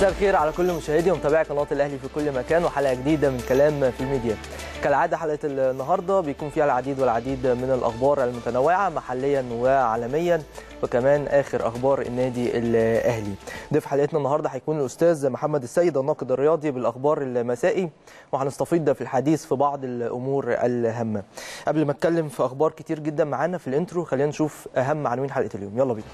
مساء الخير على كل مشاهدي ومتابعي قناه الاهلي في كل مكان وحلقه جديده من كلام في الميديا. كالعاده حلقه النهارده بيكون فيها العديد والعديد من الاخبار المتنوعه محليا وعالميا وكمان اخر اخبار النادي الاهلي. ضيف حلقتنا النهارده هيكون الاستاذ محمد السيد الناقد الرياضي بالاخبار المسائي وهنستفيض في الحديث في بعض الامور الهامه. قبل ما اتكلم في اخبار كتير جدا معانا في الانترو خلينا نشوف اهم عناوين حلقه اليوم يلا بينا.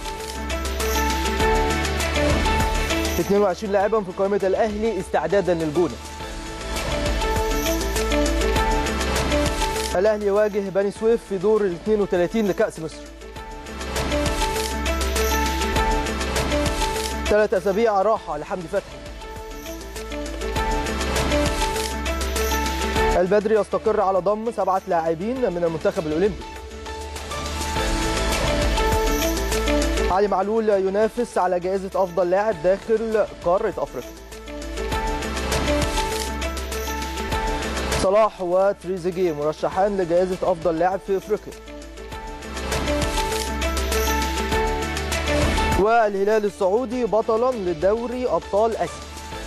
22 لاعبا في قائمة الأهلي استعدادا للجونة الأهلي يواجه بني سويف في دور ال 32 لكأس مصر ثلاث أسابيع راحة لحمدي فتحي البدري يستقر على ضم سبعة لاعبين من المنتخب الأولمبي علي معلول ينافس على جائزة أفضل لاعب داخل قارة أفريقيا صلاح وتريزيجيه مرشحان لجائزة أفضل لاعب في أفريقيا والهلال السعودي بطلا لدوري أبطال آسيا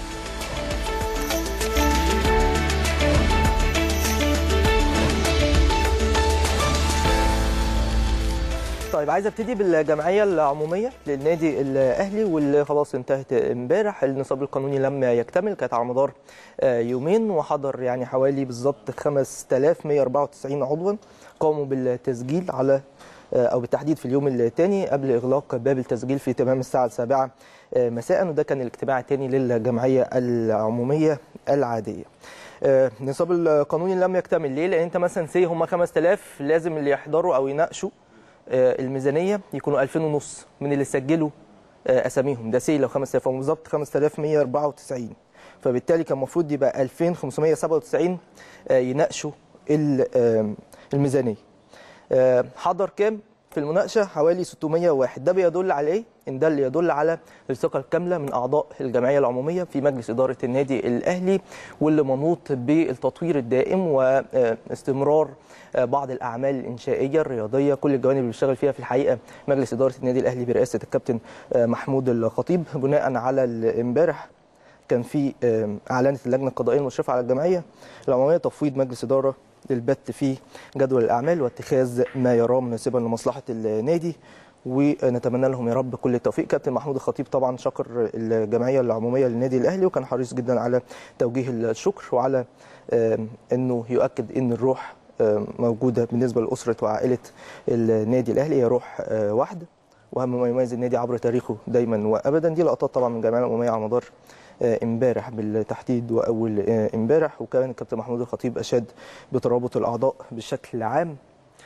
طيب عايز ابتدي بالجمعيه العموميه للنادي الاهلي واللي خلاص انتهت امبارح النصاب القانوني لم يكتمل كانت على مدار يومين وحضر يعني حوالي بالظبط 5194 عضوا قاموا بالتسجيل على او بالتحديد في اليوم الثاني قبل اغلاق باب التسجيل في تمام الساعه السابعه مساء وده كان الاجتماع الثاني للجمعيه العموميه العاديه. النصاب القانوني لم يكتمل ليه؟ لان انت مثلا سي هم 5000 لازم اللي يحضروا او يناقشوا الميزانيه يكونوا 2000 ونص من اللي سجلوا اساميهم ده سي لو 5000 بالظبط 5194 فبالتالي كان المفروض يبقى 2597 يناقشوا الميزانيه حضر كام في المناقشه حوالي 601 ده بيدل على ايه ان ده اللي يدل على الثقه الكامله من اعضاء الجمعيه العموميه في مجلس اداره النادي الاهلي واللي منوط بالتطوير الدائم واستمرار بعض الاعمال الانشائيه الرياضيه كل الجوانب اللي بيشتغل فيها في الحقيقه مجلس اداره النادي الاهلي برئاسه الكابتن محمود الخطيب بناء على امبارح كان في اعلنت اللجنه القضائيه المشرفه على الجمعيه العموميه تفويض مجلس اداره للبت في جدول الاعمال واتخاذ ما يراه مناسبا لمصلحه النادي ونتمنى لهم يا رب كل التوفيق كابتن محمود الخطيب طبعا شكر الجمعيه العموميه للنادي الاهلي وكان حريص جدا على توجيه الشكر وعلى انه يؤكد ان الروح موجوده بالنسبه لاسره وعائله النادي الاهلي هي روح واحده واهم ما يميز النادي عبر تاريخه دايما وابدا دي لقطات طبعا من الجمعيه العموميه على مدار امبارح بالتحديد واول امبارح وكان الكابتن محمود الخطيب اشاد بترابط الاعضاء بشكل عام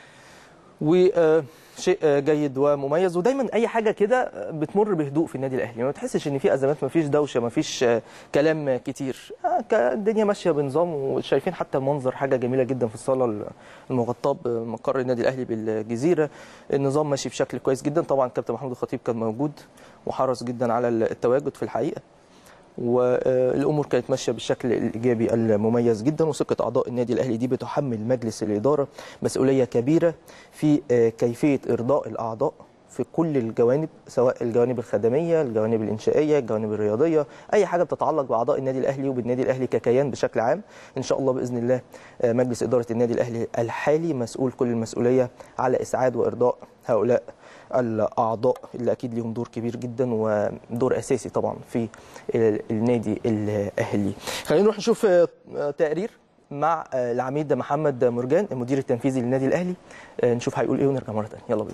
وشيء جيد ومميز ودايما اي حاجه كده بتمر بهدوء في النادي الاهلي ما تحسش ان في ازمات ما فيش دوشه ما فيش كلام كتير الدنيا ماشيه بنظام وشايفين حتى المنظر حاجه جميله جدا في الصاله المغطاه بمقر النادي الاهلي بالجزيره النظام ماشي بشكل كويس جدا طبعا الكابتن محمود الخطيب كان موجود وحرص جدا على التواجد في الحقيقه والامور كانت ماشيه بالشكل الايجابي المميز جدا وثقه اعضاء النادي الاهلي دي بتحمل مجلس الاداره مسؤوليه كبيره في كيفيه ارضاء الاعضاء في كل الجوانب سواء الجوانب الخدميه، الجوانب الانشائيه، الجوانب الرياضيه، اي حاجه بتتعلق باعضاء النادي الاهلي وبالنادي الاهلي ككيان بشكل عام، ان شاء الله باذن الله مجلس اداره النادي الاهلي الحالي مسؤول كل المسؤوليه على اسعاد وارضاء هؤلاء الاعضاء اللي اكيد ليهم دور كبير جدا ودور اساسي طبعا في النادي الاهلي. خلينا نروح نشوف تقرير مع العميد محمد مرجان المدير التنفيذي للنادي الاهلي نشوف هيقول ايه ونرجع مره ثانيه يلا بينا.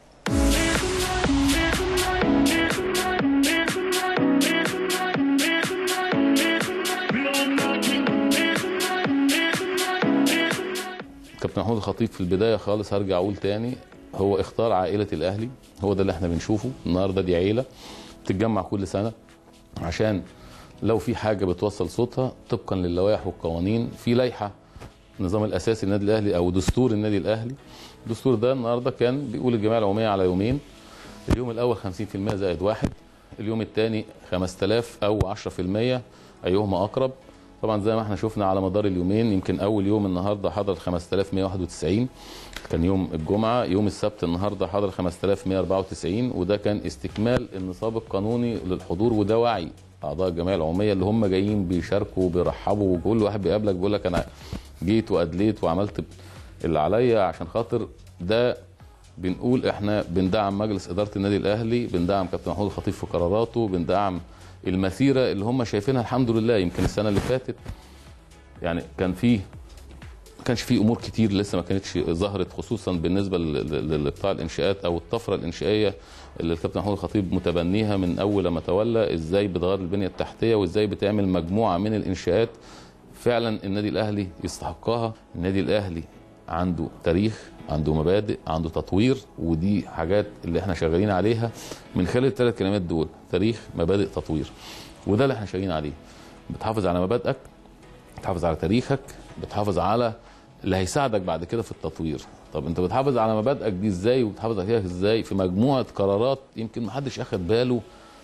كابتن محمود الخطيب في البدايه خالص هرجع اقول تاني هو اختار عائله الاهلي هو ده اللي احنا بنشوفه النهارده دي عيله بتتجمع كل سنه عشان لو في حاجه بتوصل صوتها طبقا للوائح والقوانين في لائحه النظام الاساسي للنادي الاهلي او دستور النادي الاهلي الدستور ده النهارده كان بيقول الجمعيه العموميه على يومين اليوم الاول 50% زائد واحد اليوم الثاني 5000 او 10% ايهما اقرب طبعا زي ما احنا شفنا على مدار اليومين يمكن اول يوم النهارده حضر 5191 كان يوم الجمعه يوم السبت النهارده حضر 5194 وده كان استكمال النصاب القانوني للحضور وده وعي اعضاء الجمعيه العموميه اللي هم جايين بيشاركوا وبيرحبوا وكل واحد بيقابلك بيقول لك انا جيت وادليت وعملت اللي عليا عشان خاطر ده بنقول احنا بندعم مجلس اداره النادي الاهلي بندعم كابتن محمود الخطيب في قراراته بندعم المسيره اللي هم شايفينها الحمد لله يمكن السنه اللي فاتت يعني كان فيه ما كانش فيه امور كتير لسه ما كانتش ظهرت خصوصا بالنسبه ل- ل- لقطاع الانشاءات او الطفره الانشائيه اللي الكابتن محمود الخطيب متبنيها من اول لما تولى ازاي بتغير البنيه التحتيه وازاي بتعمل مجموعه من الانشاءات فعلا النادي الاهلي يستحقها النادي الاهلي عنده تاريخ عنده مبادئ عنده تطوير ودي حاجات اللي احنا شغالين عليها من خلال الثلاث كلمات دول تاريخ مبادئ تطوير وده اللي احنا شغالين عليه بتحافظ على مبادئك بتحافظ على تاريخك بتحافظ على اللي هيساعدك بعد كده في التطوير طب انت بتحافظ على مبادئك دي ازاي وبتحافظ عليها ازاي في مجموعه قرارات يمكن محدش اخد باله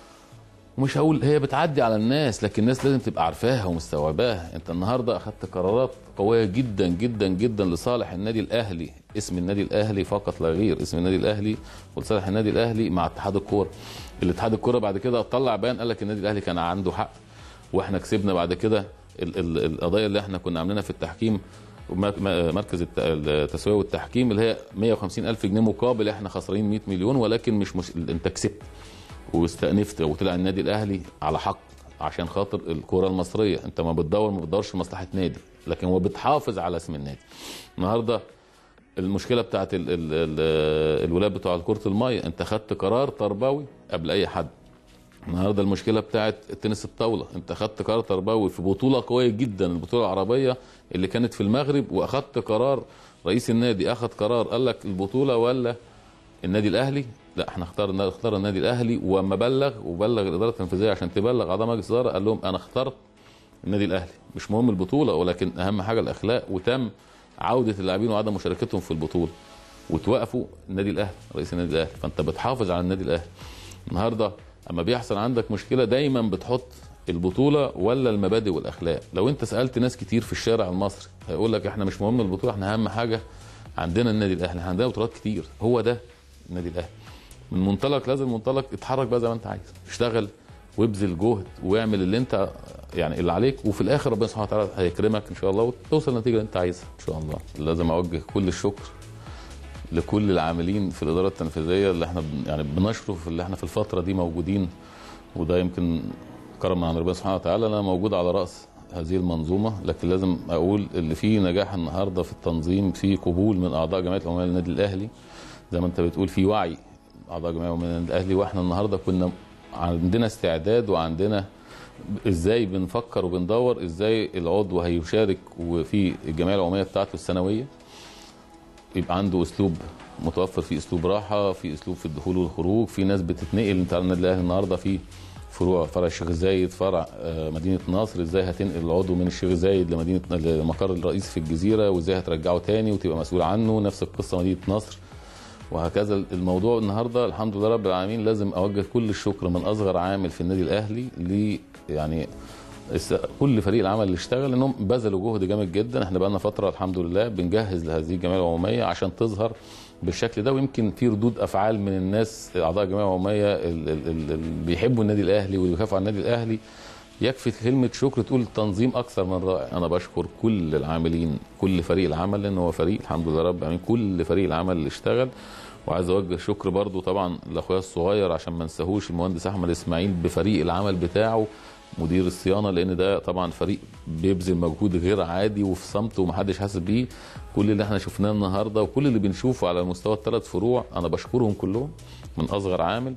ومش هقول هي بتعدي على الناس لكن الناس لازم تبقى عارفاها ومستوعباها انت النهارده اخدت قرارات قويه جدا جدا جدا لصالح النادي الاهلي اسم النادي الاهلي فقط لا غير اسم النادي الاهلي ولصالح النادي الاهلي مع اتحاد الكوره الاتحاد الكوره بعد كده طلع بيان قال لك النادي الاهلي كان عنده حق واحنا كسبنا بعد كده ال- ال- القضايا اللي احنا كنا عاملينها في التحكيم وم- م- مركز الت- التسويه والتحكيم اللي هي 150 الف جنيه مقابل احنا خسرانين 100 مليون ولكن مش مش انت كسبت واستأنفت وطلع النادي الاهلي على حق عشان خاطر الكره المصريه انت ما بتدور ما بتدورش لمصلحه نادي لكن هو بتحافظ على اسم النادي النهارده المشكله بتاعت ال ال ال الولاد بتوع كره الميه انت خدت قرار تربوي قبل اي حد النهارده المشكله بتاعت التنس الطاوله انت خدت قرار تربوي في بطوله قويه جدا البطوله العربيه اللي كانت في المغرب واخدت قرار رئيس النادي اخذ قرار قال لك البطوله ولا النادي الاهلي لا احنا اختار اختار النادي الاهلي وما بلغ وبلغ الاداره التنفيذيه عشان تبلغ اعضاء مجلس الاداره قال لهم انا اخترت النادي الاهلي مش مهم البطوله ولكن اهم حاجه الاخلاق وتم عوده اللاعبين وعدم مشاركتهم في البطوله وتوقفوا النادي الاهلي رئيس النادي الاهلي فانت بتحافظ على النادي الاهلي النهارده اما بيحصل عندك مشكله دايما بتحط البطوله ولا المبادئ والاخلاق لو انت سالت ناس كتير في الشارع المصري هيقول لك احنا مش مهم البطوله احنا اهم حاجه عندنا النادي الاهلي احنا عندنا بطولات كتير هو ده النادي الاهلي من منطلق لازم منطلق اتحرك بقى زي ما انت عايز اشتغل وابذل جهد واعمل اللي انت يعني اللي عليك وفي الاخر ربنا سبحانه وتعالى هيكرمك ان شاء الله وتوصل للنتيجه اللي انت عايزها ان شاء الله لازم اوجه كل الشكر لكل العاملين في الاداره التنفيذيه اللي احنا بن- يعني بنشرف اللي احنا في الفتره دي موجودين وده يمكن كرم من عند ربنا سبحانه وتعالى انا موجود على راس هذه المنظومه لكن لازم اقول اللي فيه نجاح النهارده في التنظيم في قبول من اعضاء جمعيه العمال للنادي الاهلي زي ما انت بتقول في وعي اعضاء جمعيه العمال للنادي الاهلي واحنا النهارده كنا عندنا استعداد وعندنا ازاي بنفكر وبندور ازاي العضو هيشارك وفي الجمعيه العموميه بتاعته السنويه يبقى عنده اسلوب متوفر فيه اسلوب راحه في اسلوب في الدخول والخروج في ناس بتتنقل انت على النادي الاهلي النهارده في فروع فرع الشيخ زايد فرع آه، مدينه نصر ازاي هتنقل العضو من الشيخ زايد لمدينه المقر الرئيسي في الجزيره وازاي هترجعه تاني وتبقى مسؤول عنه نفس القصه مدينه نصر وهكذا الموضوع النهارده الحمد لله رب العالمين لازم اوجه كل الشكر من اصغر عامل في النادي الاهلي ل يعني الس- كل فريق العمل اللي اشتغل انهم بذلوا جهد جامد جدا احنا بقالنا فتره الحمد لله بنجهز لهذه الجمعيه العموميه عشان تظهر بالشكل ده ويمكن في ردود افعال من الناس اعضاء الجمعيه العموميه ال- ال- ال- اللي بيحبوا النادي الاهلي واللي بيخافوا على النادي الاهلي يكفي كلمه شكر تقول تنظيم اكثر من رائع انا بشكر كل العاملين كل فريق العمل لان هو فريق الحمد لله رب العالمين كل فريق العمل اللي اشتغل وعايز اوجه شكر برضو طبعا لاخويا الصغير عشان ما انساهوش المهندس احمد اسماعيل بفريق العمل بتاعه مدير الصيانه لان ده طبعا فريق بيبذل مجهود غير عادي وفي صمت ومحدش حاسس بيه كل اللي احنا شفناه النهارده وكل اللي بنشوفه على مستوى الثلاث فروع انا بشكرهم كلهم من اصغر عامل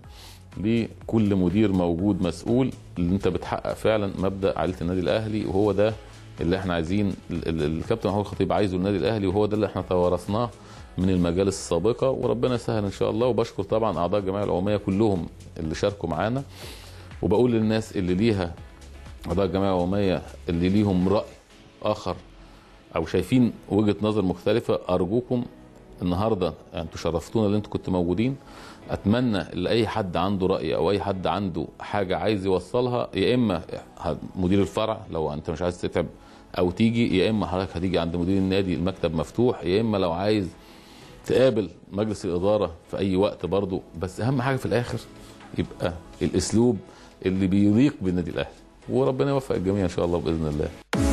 لكل مدير موجود مسؤول اللي انت بتحقق فعلا مبدا عائله النادي الاهلي وهو ده اللي احنا عايزين ال- ال- الكابتن محمود الخطيب عايزه النادي الاهلي وهو ده اللي احنا توارثناه من المجالس السابقه وربنا يسهل ان شاء الله وبشكر طبعا اعضاء الجمعيه العموميه كلهم اللي شاركوا معانا وبقول للناس اللي ليها اعضاء الجمعيه العموميه اللي ليهم راي اخر او شايفين وجهه نظر مختلفه ارجوكم النهارده انتوا شرفتونا اللي انتوا كنتوا موجودين اتمنى لاي حد عنده راي او اي حد عنده حاجه عايز يوصلها يا اما مدير الفرع لو انت مش عايز تتعب او تيجي يا اما حضرتك هتيجي عند مدير النادي المكتب مفتوح يا اما لو عايز تقابل مجلس الاداره في اي وقت برضو بس اهم حاجه في الاخر يبقى الاسلوب اللي بيليق بالنادي الاهلي وربنا يوفق الجميع ان شاء الله باذن الله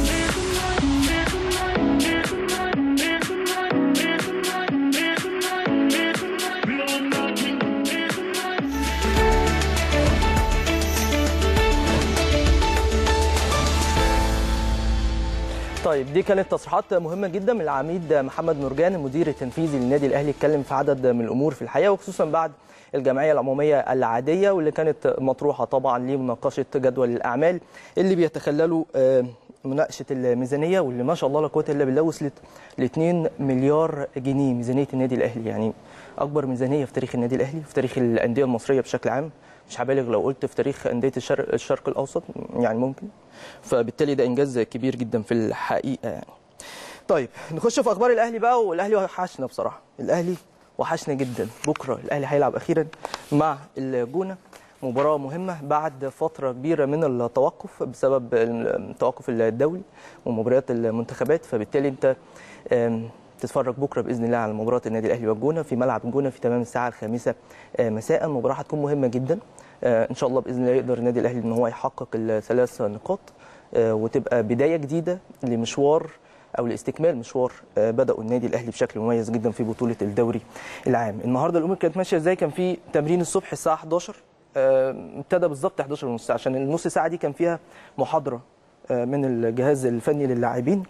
طيب دي كانت تصريحات مهمه جدا من العميد محمد مرجان المدير التنفيذي للنادي الاهلي اتكلم في عدد من الامور في الحقيقه وخصوصا بعد الجمعيه العموميه العاديه واللي كانت مطروحه طبعا لمناقشه جدول الاعمال اللي بيتخللوا آه، مناقشه الميزانيه واللي ما شاء الله لا قوه الا بالله وصلت ل 2 مليار جنيه ميزانيه النادي الاهلي يعني اكبر ميزانيه في تاريخ النادي الاهلي في تاريخ الانديه المصريه بشكل عام مش هبالغ لو قلت في تاريخ انديه الشرق, الشرق الاوسط يعني ممكن فبالتالي ده انجاز كبير جدا في الحقيقه يعني طيب نخش في اخبار الاهلي بقى والاهلي وحشنا بصراحه الاهلي وحشنا جدا بكره الاهلي هيلعب اخيرا مع الجونه مباراه مهمه بعد فتره كبيره من التوقف بسبب التوقف الدولي ومباريات المنتخبات فبالتالي انت آم، تتفرج بكره باذن الله على مباراه النادي الاهلي والجونه في ملعب الجونه في تمام الساعه الخامسه آه، مساء مباراه هتكون مهمه جدا آه، ان شاء الله باذن الله يقدر النادي الاهلي ان هو يحقق الثلاث نقاط آه، وتبقى بدايه جديده لمشوار او لاستكمال مشوار آه، بداوا النادي الاهلي بشكل مميز جدا في بطوله الدوري العام النهارده الامور كانت ماشيه ازاي كان في تمرين الصبح الساعه 11 آه، ابتدى بالظبط 11 ونص عشان النص ساعه دي كان فيها محاضره آه، من الجهاز الفني للاعبين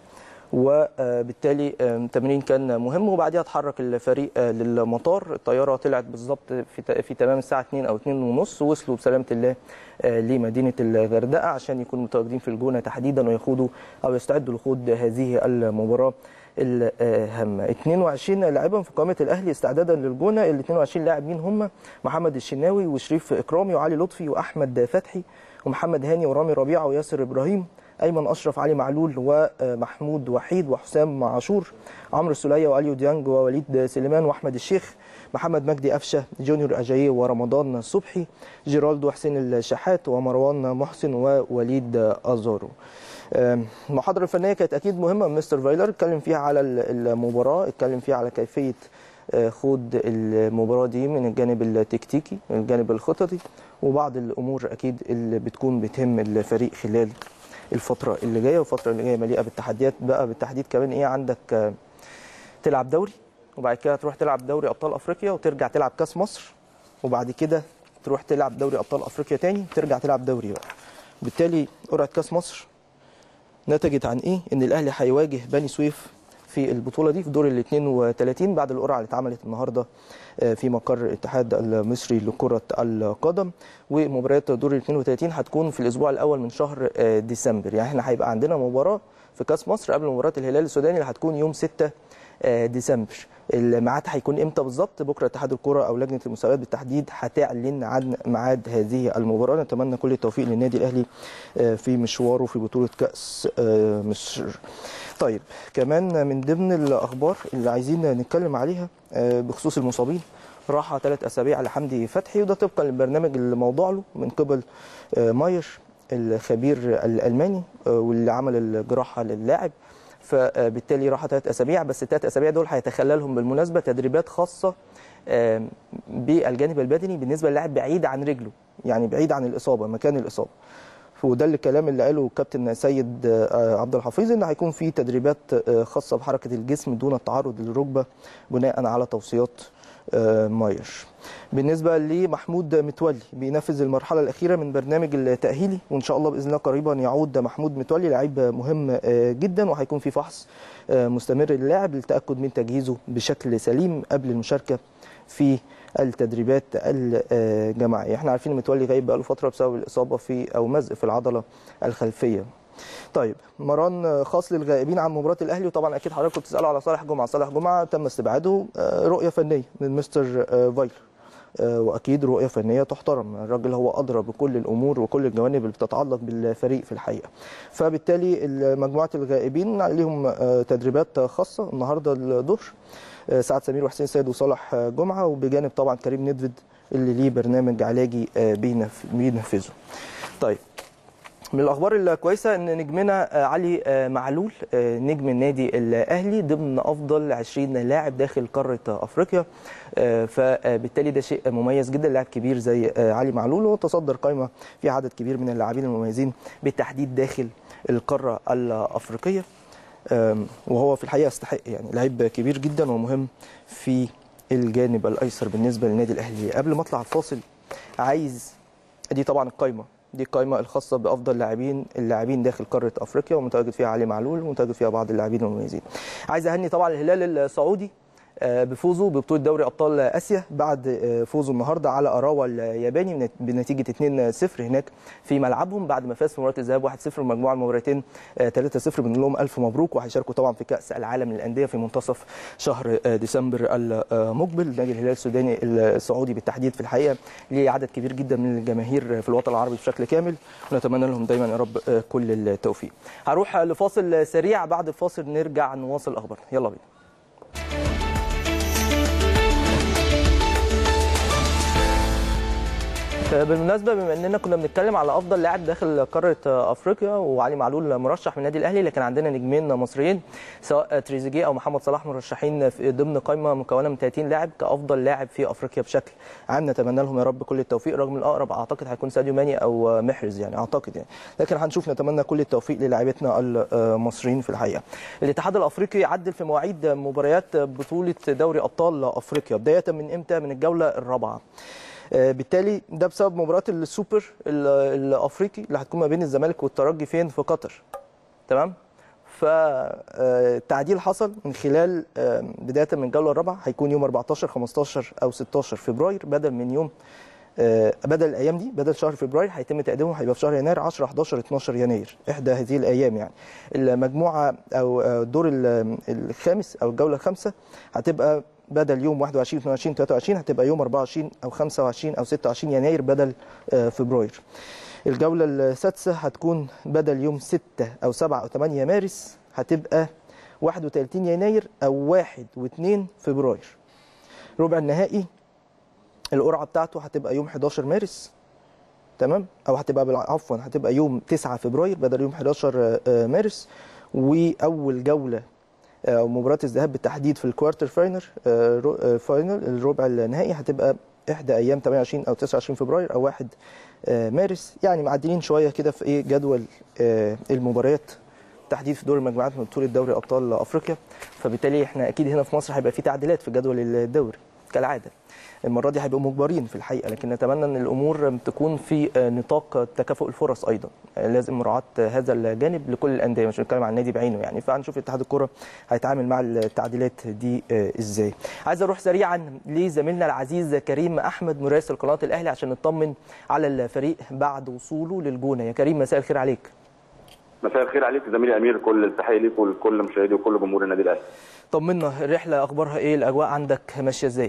وبالتالي التمرين كان مهم وبعدها اتحرك الفريق آه، للمطار الطياره طلعت بالظبط في ت- في تمام الساعه 2 او 2 ونص وصلوا بسلامه الله آه، لمدينه الغردقه عشان يكونوا متواجدين في الجونه تحديدا ويخوضوا او يستعدوا لخوض هذه المباراه الهامه 22 لاعبا في قائمه الاهلي استعدادا للجونه ال 22 لاعب مين هم محمد الشناوي وشريف اكرامي وعلي لطفي واحمد فتحي ومحمد هاني ورامي ربيعه وياسر ابراهيم ايمن اشرف علي معلول ومحمود وحيد وحسام عاشور عمرو السوليه واليو ديانج ووليد سليمان واحمد الشيخ محمد مجدي قفشه جونيور اجاييه ورمضان صبحي جيرالدو حسين الشحات ومروان محسن ووليد ازارو آم، المحاضره الفنيه كانت اكيد مهمه مستر فايلر اتكلم فيها على ال- المباراه اتكلم فيها على كيفيه آه، خوض المباراه دي من الجانب التكتيكي من الجانب الخططي وبعض الامور اكيد اللي بتكون بتهم الفريق خلال الفتره اللي جايه والفتره اللي جايه مليئه بالتحديات بقى بالتحديد كمان ايه عندك آه، تلعب دوري وبعد كده تروح تلعب دوري ابطال افريقيا وترجع تلعب كاس مصر وبعد كده تروح تلعب دوري ابطال افريقيا تاني وترجع تلعب دوري بقى بالتالي قرعه كاس مصر نتجت عن ايه ان الاهلي هيواجه بني سويف في البطوله دي في دور ال 32 بعد القرعه اللي اتعملت النهارده آه، في مقر الاتحاد المصري لكره القدم ومباريات دور ال 32 هتكون في الاسبوع الاول من شهر آه، ديسمبر يعني احنا هيبقى عندنا مباراه في كاس مصر قبل مباراه الهلال السوداني اللي هتكون يوم 6 آه، ديسمبر الميعاد هيكون امتى بالظبط بكره اتحاد الكره او لجنه المسابقات بالتحديد هتعلن عن ميعاد هذه المباراه نتمنى كل التوفيق للنادي الاهلي آه، في مشواره في بطوله كاس آه، مصر طيب كمان من ضمن الاخبار اللي عايزين نتكلم عليها آه، بخصوص المصابين راحه ثلاث اسابيع لحمدي فتحي وده طبقا للبرنامج اللي موضوع له من قبل آه، ماير الخبير الالماني آه، واللي عمل الجراحه للاعب فبالتالي راحه ثلاث اسابيع بس الثلاث اسابيع دول هيتخللهم بالمناسبه تدريبات خاصه آم، بالجانب البدني بالنسبه للاعب بعيد عن رجله يعني بعيد عن الاصابه مكان الاصابه وده الكلام اللي قاله كابتن سيد آه، عبد الحفيظ ان هيكون في تدريبات آه، خاصه بحركه الجسم دون التعرض للركبه بناء على توصيات آه، ماير بالنسبه لمحمود متولي بينفذ المرحله الاخيره من برنامج التاهيلي وان شاء الله باذن الله قريبا يعود محمود متولي لعيب مهم آه، جدا وهيكون في فحص آه، مستمر للاعب للتاكد من تجهيزه بشكل سليم قبل المشاركه في التدريبات الجماعيه احنا عارفين ان متولي غايب بقاله فتره بسبب الاصابه في او مزق في العضله الخلفيه طيب مران خاص للغائبين عن مباراه الاهلي وطبعا اكيد حضراتكم بتسالوا على صالح جمعه صالح جمعه تم استبعاده آه، رؤيه فنيه من مستر آه، فايلر آه، واكيد رؤيه فنيه تحترم الراجل هو ادرى بكل الامور وكل الجوانب اللي بتتعلق بالفريق في الحقيقه فبالتالي مجموعه الغائبين عليهم آه، تدريبات خاصه النهارده الظهر آه، سعد سمير وحسين سيد وصالح آه، جمعه وبجانب طبعا كريم ندفد اللي ليه برنامج علاجي آه، بينف- بينفذه طيب من الاخبار الكويسه ان نجمنا علي معلول نجم النادي الاهلي ضمن افضل 20 لاعب داخل قاره افريقيا فبالتالي ده شيء مميز جدا لاعب كبير زي علي معلول وتصدر قائمه في عدد كبير من اللاعبين المميزين بالتحديد داخل القاره الافريقيه وهو في الحقيقه يستحق يعني لعيب كبير جدا ومهم في الجانب الايسر بالنسبه للنادي الاهلي قبل ما اطلع الفاصل عايز دي طبعا القائمه دي القائمه الخاصه بافضل لاعبين اللاعبين داخل قاره افريقيا ومتواجد فيها علي معلول ومتواجد فيها بعض اللاعبين المميزين عايز اهني طبعا الهلال السعودي بفوزه ببطوله دوري ابطال اسيا بعد فوزه النهارده على اراوا الياباني بنتيجه 2-0 هناك في ملعبهم بعد ما فاز في مباراه الذهاب 1-0 ومجموع المباراتين 3-0 بنقول لهم الف مبروك وهيشاركوا طبعا في كاس العالم للانديه في منتصف شهر ديسمبر المقبل نادي الهلال السوداني السعودي بالتحديد في الحقيقه ليه عدد كبير جدا من الجماهير في الوطن العربي بشكل كامل ونتمنى لهم دايما يا رب كل التوفيق هروح لفاصل سريع بعد الفاصل نرجع نواصل اخبارنا يلا بينا بالمناسبه بما اننا كنا بنتكلم على افضل لاعب داخل قاره افريقيا وعلي معلول مرشح من النادي الاهلي لكن عندنا نجمين مصريين سواء تريزيجيه او محمد صلاح مرشحين ضمن قائمه مكونه من 30 لاعب كافضل لاعب في افريقيا بشكل عام نتمنى لهم يا رب كل التوفيق رغم الاقرب اعتقد هيكون ساديو ماني او محرز يعني اعتقد يعني لكن هنشوف نتمنى كل التوفيق للاعيبتنا المصريين في الحقيقه الاتحاد الافريقي عدل في مواعيد مباريات بطوله دوري ابطال افريقيا بدايه من امتى من الجوله الرابعه بالتالي ده بسبب مباراه السوبر الافريقي اللي هتكون ما بين الزمالك والترجي فين في قطر تمام فالتعديل حصل من خلال بدايه من الجوله الرابعه هيكون يوم 14 15 او 16 فبراير بدل من يوم بدل الايام دي بدل شهر فبراير هيتم تقديمه هيبقى في شهر يناير 10 11 12 يناير احدى هذه الايام يعني المجموعه او الدور الخامس او الجوله الخامسه هتبقى بدل يوم 21 22 23 هتبقى يوم 24 او 25 او 26 يناير بدل فبراير الجوله السادسه هتكون بدل يوم 6 او 7 او 8 مارس هتبقى 31 يناير او 1 و2 فبراير ربع النهائي القرعه بتاعته هتبقى يوم 11 مارس تمام او هتبقى عفوا هتبقى يوم 9 فبراير بدل يوم 11 مارس واول جوله او مباراه الذهاب بالتحديد في الكوارتر فاينل فاينل الربع النهائي هتبقى احدى ايام 28 او 29 فبراير او 1 مارس يعني معدلين شويه كده في ايه جدول المباريات تحديد في دور المجموعات من بطوله دوري ابطال افريقيا فبالتالي احنا اكيد هنا في مصر هيبقى في تعديلات في جدول الدوري كالعاده المره دي هيبقوا مجبرين في الحقيقه لكن نتمنى ان الامور تكون في نطاق تكافؤ الفرص ايضا لازم مراعاه هذا الجانب لكل الانديه مش بنتكلم عن النادي بعينه يعني فهنشوف اتحاد الكره هيتعامل مع التعديلات دي ازاي عايز اروح سريعا لزميلنا العزيز كريم احمد مراسل قناه الاهلي عشان نطمن على الفريق بعد وصوله للجونه يا كريم مساء الخير عليك مساء الخير عليك زميلي امير كل التحيه ليك ولكل مشاهدي وكل جمهور النادي الاهلي طمنا الرحله اخبارها ايه الاجواء عندك ماشيه ازاي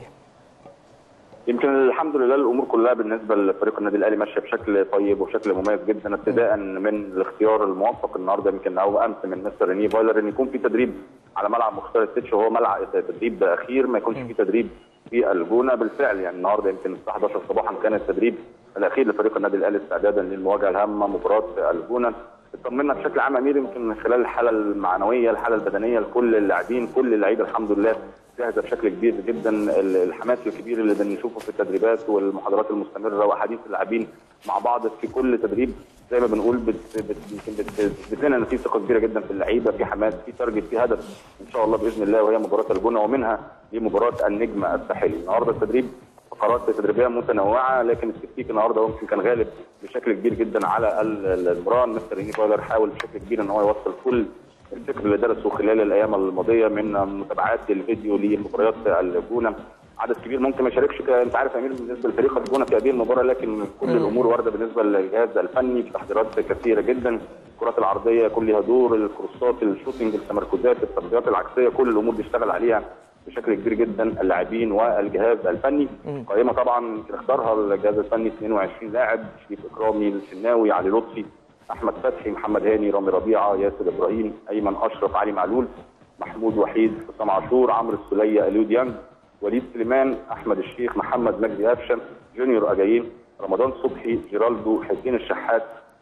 يمكن الحمد لله الامور كلها بالنسبه لفريق النادي الاهلي ماشيه بشكل طيب وبشكل مميز جدا ابتداء من الاختيار الموفق النهارده يمكن او امس من مستر ريني فايلر ان يكون في تدريب على ملعب مختار التتش وهو ملعب تدريب اخير ما يكونش في تدريب في الجونه بالفعل يعني النهارده يمكن الساعه 11 صباحا كان التدريب الاخير لفريق النادي الاهلي استعدادا للمواجهه الهامه مباراه الجونه اطمنا بشكل عام امير يمكن من خلال الحاله المعنويه الحاله البدنيه لكل اللاعبين كل اللعيبه الحمد لله جاهزه بشكل كبير جدا الحماس الكبير اللي بنشوفه في التدريبات والمحاضرات المستمره واحاديث اللاعبين مع بعض في كل تدريب زي ما بنقول بتثبت لنا ان في ثقه كبيره جدا في اللعيبه في حماس في تارجت في هدف ان شاء الله باذن الله وهي مباراه الجونه ومنها دي مباراه النجم الساحلي النهارده التدريب فقرات تدريبيه متنوعه لكن التكتيك النهارده يمكن كان غالب بشكل كبير جدا على المران مستر ريني فايلر حاول بشكل كبير ان هو يوصل كل الفكر اللي درسه خلال الايام الماضيه من متابعات الفيديو لمباريات الجونه عدد كبير ممكن ما يشاركش انت عارف يا امير بالنسبه لفريق الجونه في هذه المباراه لكن كل الامور وارده بالنسبه للجهاز الفني في تحضيرات كثيره جدا الكرات العرضيه كلها دور الكروسات الشوتنج التمركزات التصديات العكسيه كل الامور بيشتغل عليها بشكل كبير جدا اللاعبين والجهاز الفني قائمه طبعا اختارها الجهاز الفني 22 لاعب شريف اكرامي الشناوي علي لطفي احمد فتحي محمد هاني رامي ربيعه ياسر ابراهيم ايمن اشرف علي معلول محمود وحيد حسام عاشور عمرو السوليه اليو ديانج وليد سليمان احمد الشيخ محمد مجدي هافشم جونيور اجايين رمضان صبحي جيرالدو حسين الشحات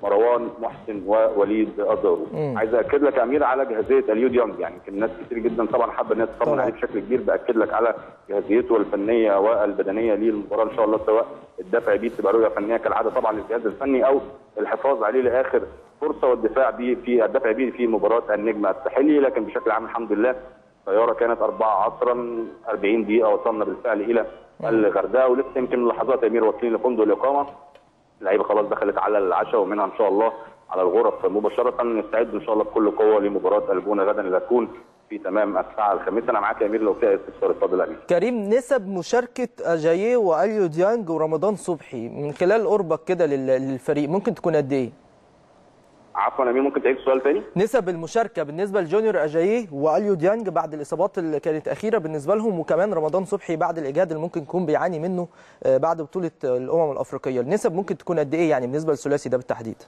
مروان محسن ووليد ازارو عايز اكد لك يا امير على جاهزيه اليو ديانج يعني يمكن ناس كتير جدا طبعا حابه ان هي تطمن طبعاً. عليه بشكل كبير باكد لك على جاهزيته الفنيه والبدنيه للمباراه ان شاء الله سواء الدفع بيه تبقى رؤيه فنيه كالعاده طبعا للجهاز الفني او الحفاظ عليه لاخر فرصه والدفاع بيه في الدفع بيه في مباراه النجم الساحلي لكن بشكل عام الحمد لله الطياره كانت 4 عصرا 40 دقيقه وصلنا بالفعل الى الغردقه ولسه يمكن لحظات يا امير واصلين لفندق الاقامه اللعيبه خلاص دخلت على العشاء ومنها ان شاء الله على الغرف مباشره نستعد ان شاء الله بكل قوه لمباراه الجونه غدا اللي هتكون في تمام الساعه الخامسه انا معاك يا امير لو فيها استفسار اتفضل يا امير كريم نسب مشاركه اجاييه واليو ديانج ورمضان صبحي من خلال قربك كده لل- للفريق ممكن تكون قد ايه؟ عفوا يا امير ممكن تعيد السؤال تاني نسب المشاركه بالنسبه لجونيور اجاييه واليو ديانج بعد الاصابات اللي كانت اخيره بالنسبه لهم وكمان رمضان صبحي بعد الاجهاد اللي ممكن يكون بيعاني منه آه، بعد بطوله آه، الامم الافريقيه النسب ممكن تكون قد ايه يعني بالنسبه للثلاثي ده بالتحديد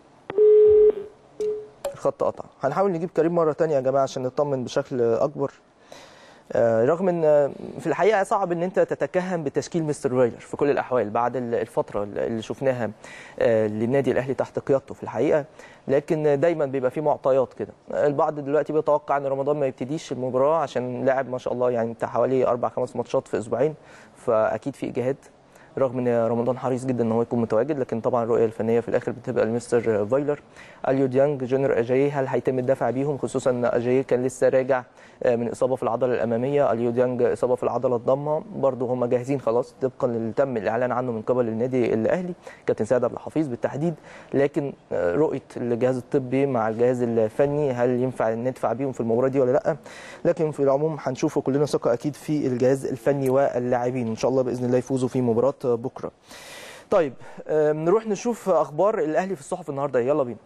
الخط قطع هنحاول نجيب كريم مره تانية يا جماعه عشان نطمن بشكل اكبر آه، رغم ان آه، في الحقيقه صعب ان انت تتكهن بتشكيل مستر فايلر في كل الاحوال بعد ال- الفتره اللي شفناها آه، للنادي الاهلي تحت قيادته في الحقيقه لكن دايما بيبقى في معطيات كده البعض دلوقتي بيتوقع ان رمضان ما يبتديش المباراه عشان لاعب ما شاء الله يعني بتاع حوالي اربع خمس ماتشات في اسبوعين فاكيد في اجهاد رغم ان رمضان حريص جدا ان هو يكون متواجد لكن طبعا الرؤيه الفنيه في الاخر بتبقى لمستر فايلر اليو ديانج جونيور اجاييه هل هيتم الدفع بيهم خصوصا ان اجاييه كان لسه راجع آه، من اصابه في العضله الاماميه اليو ديانج اصابه في العضله الضمه برضه هم جاهزين خلاص طبقا اللي تم الاعلان عنه من قبل النادي الاهلي كابتن سيد عبد الحفيظ بالتحديد لكن آه، رؤيه الجهاز الطبي مع الجهاز الفني هل ينفع ندفع بيهم في المباراه دي ولا لا لكن في العموم هنشوف كلنا ثقه اكيد في الجهاز الفني واللاعبين ان شاء الله باذن الله يفوزوا في مباراه بكره طيب آم، نروح نشوف اخبار الاهلي في الصحف النهارده يلا بينا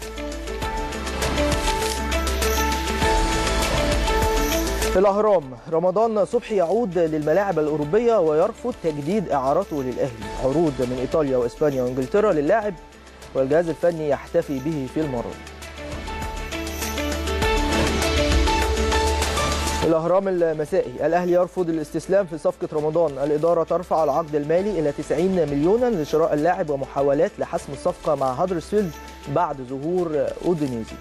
الأهرام رمضان صبحي يعود للملاعب الأوروبية ويرفض تجديد إعارته للأهلي عروض من إيطاليا وإسبانيا وإنجلترا للاعب والجهاز الفني يحتفي به في المرة الأهرام المسائي الأهلي يرفض الاستسلام في صفقة رمضان الإدارة ترفع العقد المالي إلى 90 مليونا لشراء اللاعب ومحاولات لحسم الصفقة مع هادرسفيلد بعد ظهور أودينيزي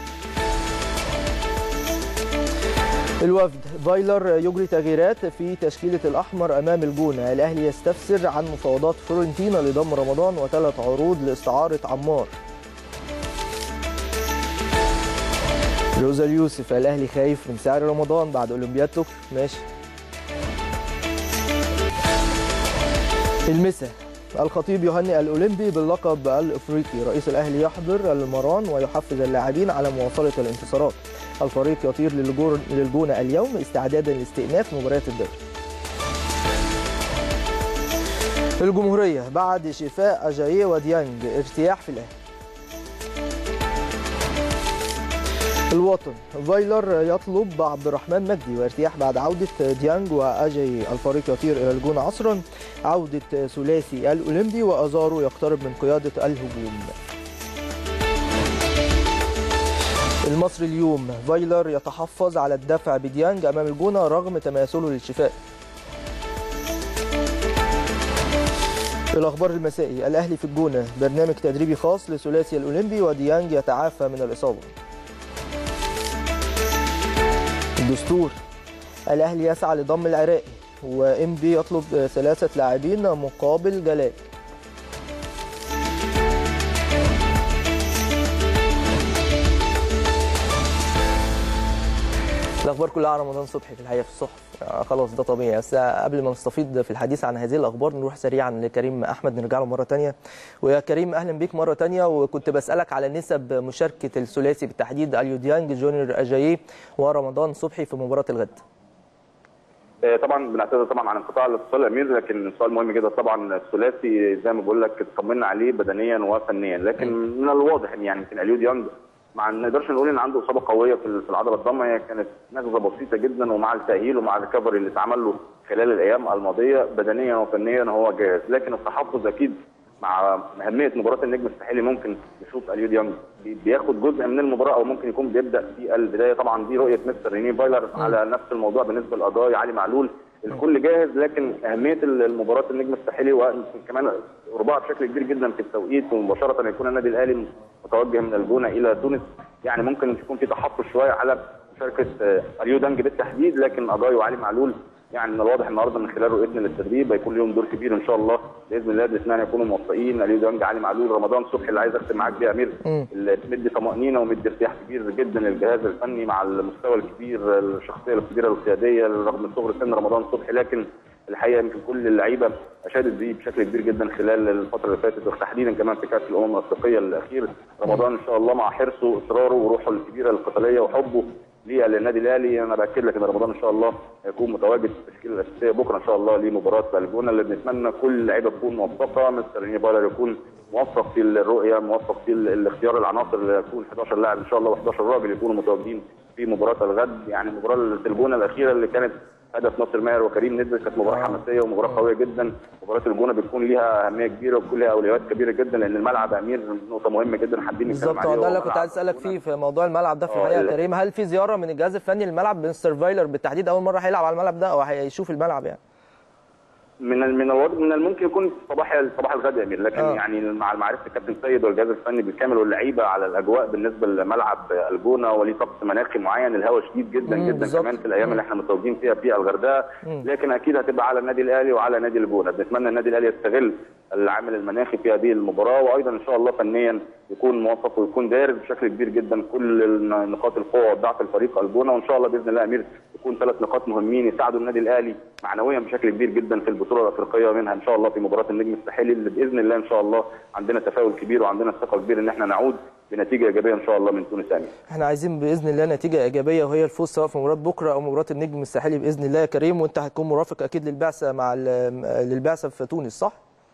الوفد فايلر يجري تغييرات في تشكيلة الأحمر أمام الجونة الأهلي يستفسر عن مفاوضات فلورنتينا لضم رمضان وثلاث عروض لاستعارة عمار روزا اليوسف الأهلي خايف من سعر رمضان بعد أولمبياد طوكيو ماشي المسا الخطيب يهنئ الأولمبي باللقب الإفريقي رئيس الأهلي يحضر المران ويحفز اللاعبين على مواصلة الانتصارات الفريق يطير للجور- للجونة اليوم استعدادا لاستئناف مباريات الدوري الجمهورية بعد شفاء أجاييه وديانج ارتياح في الأهلي الوطن فايلر يطلب عبد الرحمن مجدي وارتياح بعد عودة ديانج وأجاي الفريق يطير إلى الجونة عصرا عودة ثلاثي الأولمبي وأزارو يقترب من قيادة الهجوم المصري اليوم فايلر يتحفظ على الدفع بديانج امام الجونه رغم تماثله للشفاء الاخبار المسائي الاهلي في الجونه برنامج تدريبي خاص لثلاثي الاولمبي وديانج يتعافى من الاصابه الدستور الاهلي يسعى لضم العراقي وام بي يطلب ثلاثه لاعبين مقابل جلاء الاخبار كلها عن رمضان صبحي في الحقيقه في الصحف آه خلاص ده طبيعي بس قبل ما نستفيض في الحديث عن هذه الاخبار نروح سريعا لكريم احمد نرجع له مره ثانيه ويا كريم اهلا بيك مره ثانيه وكنت بسالك على نسب مشاركه الثلاثي بالتحديد اليو ديانج جونيور اجاييه ورمضان صبحي في مباراه الغد آه، طبعا بنعتذر طبعا عن انقطاع الاتصال الامير لكن سؤال مهم جدا طبعا الثلاثي زي ما بقول لك اطمنا عليه بدنيا وفنيا لكن من الواضح ان يعني يمكن اليو ديانج مع ما نقدرش نقول ان عنده اصابه قويه في في العضله الضمه هي كانت نغزه بسيطه جدا ومع التاهيل ومع الريكفري اللي اتعمل له خلال الايام الماضيه بدنيا وفنيا هو جاهز لكن التحفظ اكيد مع اهميه مباراه النجم الساحلي ممكن نشوف اليو ديانج بي- بياخد جزء من المباراه او ممكن يكون بيبدا في البدايه طبعا دي رؤيه مستر ريني فايلر على نفس الموضوع بالنسبه لقضايا علي معلول الكل جاهز لكن اهميه المباراه النجم الساحلي وكمان قربها بشكل كبير جدا في التوقيت ومباشره يكون النادي الاهلي متوجه من الجونه الى تونس يعني ممكن يكون في تحفظ شويه على مشاركه آه، اليو دانج بالتحديد لكن اجاي وعلي معلول يعني من الواضح النهارده من خلال رؤيتنا للتدريب هيكون لهم دور كبير ان شاء الله باذن الله الاثنين يكونوا موفقين اليو دانج علي معلول رمضان صبحي اللي عايز اختم معاك بيه يا امير مم. اللي مدي طمانينه ومدي ارتياح كبير جدا للجهاز الفني مع المستوى الكبير الشخصيه الكبيره القياديه رغم صغر سن رمضان صبحي لكن الحقيقه يمكن كل اللعيبه اشادت بيه بشكل كبير جدا خلال الفتره اللي فاتت وتحديدا كمان في كاس الامم الافريقيه الاخير رمضان ان شاء الله مع حرصه واصراره وروحه الكبيره القتاليه وحبه ليه للنادي الاهلي انا باكد لك ان رمضان ان شاء الله هيكون متواجد في التشكيله الاساسيه بكره ان شاء الله لمباراه الجونه اللي بنتمنى كل اللعيبه تكون موفقه مستر ريني بايلر يكون موفق في الرؤيه موفق في ال- الاختيار العناصر اللي يكون 11 لاعب ان شاء الله و11 راجل يكونوا متواجدين في مباراه الغد يعني مباراه الجونه الاخيره اللي كانت هدف ناصر ماهر وكريم ندبس كانت مباراه حماسيه ومباراه قويه جدا مباراه الجونه بتكون ليها اهميه كبيره وبتكون ليها اولويات كبيره جدا لان الملعب يا امير نقطه مهمه جدا حابين نتكلم بالظبط عليها هو ده اللي وهو كنت ملعب عايز اسالك الجونة. فيه في موضوع الملعب ده في آه، الحقيقه يا ال- كريم هل في زياره من الجهاز الفني للملعب مستر فايلر بالتحديد اول مره هيلعب على الملعب ده او هيشوف الملعب يعني من ال- من الواضح من الممكن يكون صباح صباح الغد يا امير لكن آه. آه. يعني مع معرفه الكابتن سيد والجهاز الفني بالكامل واللعيبه على الاجواء بالنسبه لملعب الجونه وليه طقس مناخي معين الهواء شديد جدا مم، جدا بالظبط. كمان في الايام اللي احنا متواجدين فيها في الغردقه مم. لكن اكيد هتبقى على النادي الاهلي وعلى نادي الجونه بنتمنى النادي الاهلي يستغل العامل المناخي في هذه المباراه وايضا ان شاء الله فنيا يكون موفق ويكون دارس بشكل كبير جدا كل الن- نقاط القوه والضعف الفريق الجونه وان شاء الله باذن الله يا امير يكون ثلاث نقاط مهمين يساعدوا النادي الاهلي معنويا بشكل كبير جدا في البطوله الافريقيه منها ان شاء الله في مباراه النجم الساحلي اللي باذن الله ان شاء الله عندنا تفاؤل كبير وعندنا ثقه كبيره ان احنا نعود بنتيجه ايجابيه ان شاء الله من تونس امين احنا عايزين باذن الله نتيجه ايجابيه وهي الفوز سواء في مباراه بكره او مباراه النجم الساحلي باذن الله يا كريم وانت هتكون مرافق اكيد للبعثه مع ال- للبعثه في تونس صح؟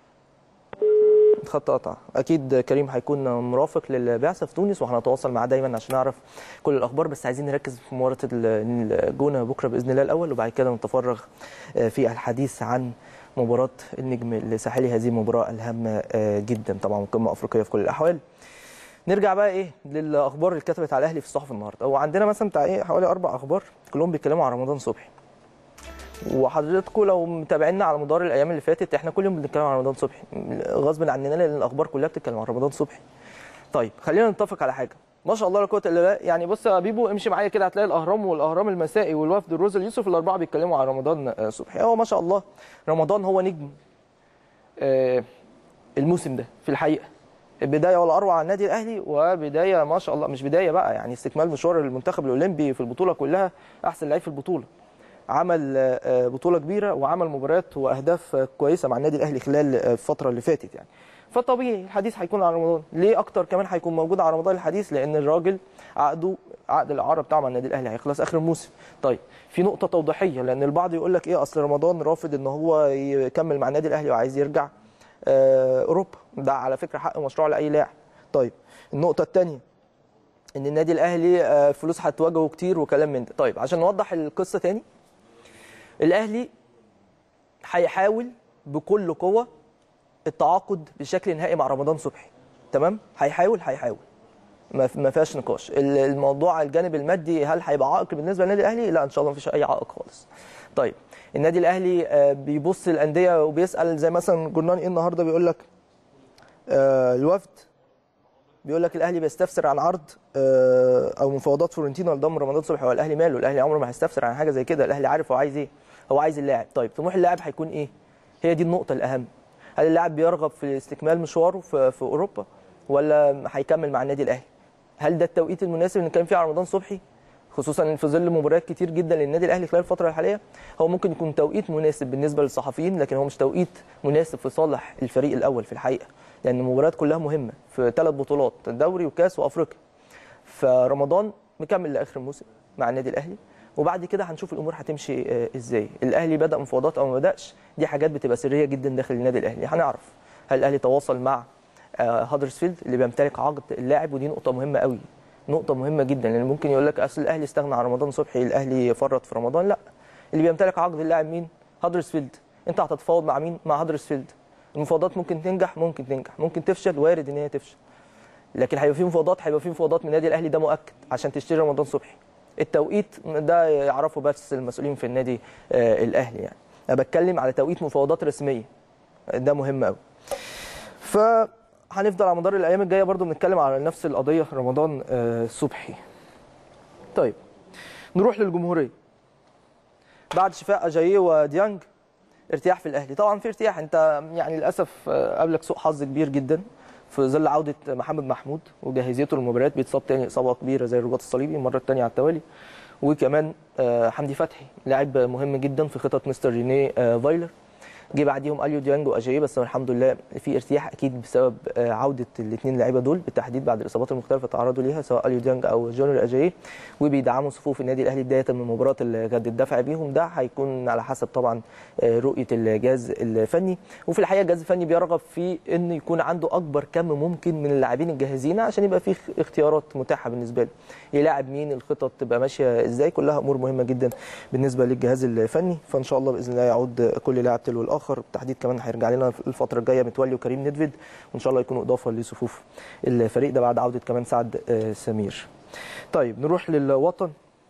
خط قطع اكيد كريم هيكون مرافق للبعثه في تونس وهنتواصل معاه دايما عشان نعرف كل الاخبار بس عايزين نركز في مباراه الجونه بكره باذن الله الاول وبعد كده نتفرغ في الحديث عن مباراه النجم الساحلي هذه مباراه الهامه جدا طبعا قمه افريقيه في كل الاحوال نرجع بقى ايه للاخبار اللي اتكتبت على الاهلي في الصحف النهارده هو عندنا مثلا بتاع ايه حوالي اربع اخبار كلهم بيتكلموا عن رمضان صبحي وحضراتكم لو متابعينا على مدار الايام اللي فاتت احنا كل يوم بنتكلم عن رمضان صبحي غصب عننا لان الاخبار كلها بتتكلم عن رمضان صبحي طيب خلينا نتفق على حاجه ما شاء الله لا قوه الا بالله يعني بص يا بيبو امشي معايا كده هتلاقي الاهرام والاهرام المسائي والوفد الروز اليوسف الاربعه بيتكلموا عن رمضان آه، صبحي هو ما شاء الله رمضان هو نجم آه، الموسم ده في الحقيقه بدايه ولا اروع على النادي الاهلي وبدايه ما شاء الله مش بدايه بقى يعني استكمال مشوار المنتخب الاولمبي في البطوله كلها احسن لعيب في البطوله عمل آه، بطوله كبيره وعمل مباريات واهداف آه، كويسه مع النادي الاهلي خلال آه، الفتره اللي فاتت يعني فطبيعي الحديث هيكون عن رمضان ليه اكتر كمان هيكون موجود على رمضان الحديث لان الراجل عقده عقد الاعاره بتاعه مع النادي الاهلي هيخلص اخر الموسم طيب في نقطه توضيحيه لان البعض يقول لك ايه اصل رمضان رافض ان هو يكمل مع النادي الاهلي وعايز يرجع آه، اوروبا ده على فكره حق مشروع لاي لاعب طيب النقطه الثانيه ان النادي الاهلي آه، فلوس هتواجهه كتير وكلام من ده طيب عشان نوضح القصه تاني الاهلي هيحاول بكل قوه التعاقد بشكل نهائي مع رمضان صبحي تمام هيحاول هيحاول ما ما فيهاش نقاش ال- الموضوع على الجانب المادي هل هيبقى عائق بالنسبه للنادي الاهلي لا ان شاء الله ما فيش اي عائق خالص طيب النادي الاهلي آه، بيبص الانديه وبيسال زي مثلا جورنان ايه النهارده بيقول لك آه، الوفد بيقول لك الاهلي بيستفسر عن عرض آه، او مفاوضات فلورنتينو لضم رمضان صبحي هو الاهلي ماله الاهلي عمره ما هيستفسر عن حاجه زي كده الاهلي عارف هو عايز ايه هو عايز اللاعب طيب طموح اللاعب هيكون ايه هي دي النقطه الاهم هل اللاعب بيرغب في استكمال مشواره في, في اوروبا ولا هيكمل مع النادي الاهلي هل ده التوقيت المناسب اللي نتكلم فيه عن رمضان صبحي خصوصا ان في ظل مباريات كتير جدا للنادي الاهلي خلال الفتره الحاليه هو ممكن يكون توقيت مناسب بالنسبه للصحفيين لكن هو مش توقيت مناسب في صالح الفريق الاول في الحقيقه لان المباريات كلها مهمه في ثلاث بطولات دوري وكاس وافريقيا فرمضان مكمل لاخر الموسم مع النادي الاهلي وبعد كده هنشوف الامور هتمشي آه، ازاي الاهلي بدا مفاوضات او ما بداش دي حاجات بتبقى سريه جدا داخل النادي الاهلي هنعرف هل الاهلي تواصل مع آه، هادرسفيلد اللي بيمتلك عقد اللاعب ودي نقطه مهمه قوي نقطه مهمه جدا لان ممكن يقول لك اصل الاهلي استغنى عن رمضان صبحي الاهلي فرط في رمضان لا اللي بيمتلك عقد اللاعب مين هادرسفيلد انت هتتفاوض مع مين مع هادرسفيلد المفاوضات ممكن تنجح ممكن تنجح ممكن تفشل وارد ان هي تفشل لكن هيبقى في مفاوضات هيبقى في مفاوضات من النادي الاهلي ده مؤكد عشان تشتري رمضان صبحي التوقيت ده يعرفه بس المسؤولين في النادي آه، الاهلي يعني انا بتكلم على توقيت مفاوضات رسميه ده مهم قوي فهنفضل على مدار الايام الجايه برضو بنتكلم على نفس القضيه رمضان آه، صبحي طيب نروح للجمهوريه بعد شفاء اجاييه وديانج ارتياح في الاهلي طبعا في ارتياح انت يعني للاسف آه، قابلك سوء حظ كبير جدا في ظل عوده محمد محمود وجاهزيته للمباريات بيتصاب تاني اصابه كبيره زي الرباط الصليبي المره الثانيه على التوالي وكمان آه، حمدي فتحي لاعب مهم جدا في خطط مستر رينيه آه، فايلر جه بعديهم اليو ديانج واجاييه بس الحمد لله في ارتياح اكيد بسبب آه، عوده الاثنين لعيبه دول بالتحديد بعد الاصابات المختلفه تعرضوا ليها سواء اليو ديانج او جونيور اجاييه وبيدعموا صفوف النادي الاهلي بدايه من مباراه الغد الدفع بيهم ده هيكون على حسب طبعا آه، رؤيه الجهاز الفني وفي الحقيقه الجهاز الفني بيرغب في ان يكون عنده اكبر كم ممكن من اللاعبين الجاهزين عشان يبقى في اختيارات متاحه بالنسبه له يلاعب مين الخطط تبقى ماشيه ازاي كلها امور مهمه جدا بالنسبه للجهاز الفني فان شاء الله باذن الله يعود كل لاعب تلو الاخر بالتحديد كمان هيرجع لنا الفتره الجايه متولي وكريم ندفيد وان شاء الله يكونوا اضافه لصفوف الفريق ده بعد عوده كمان سعد آه، سمير طيب نروح للوطن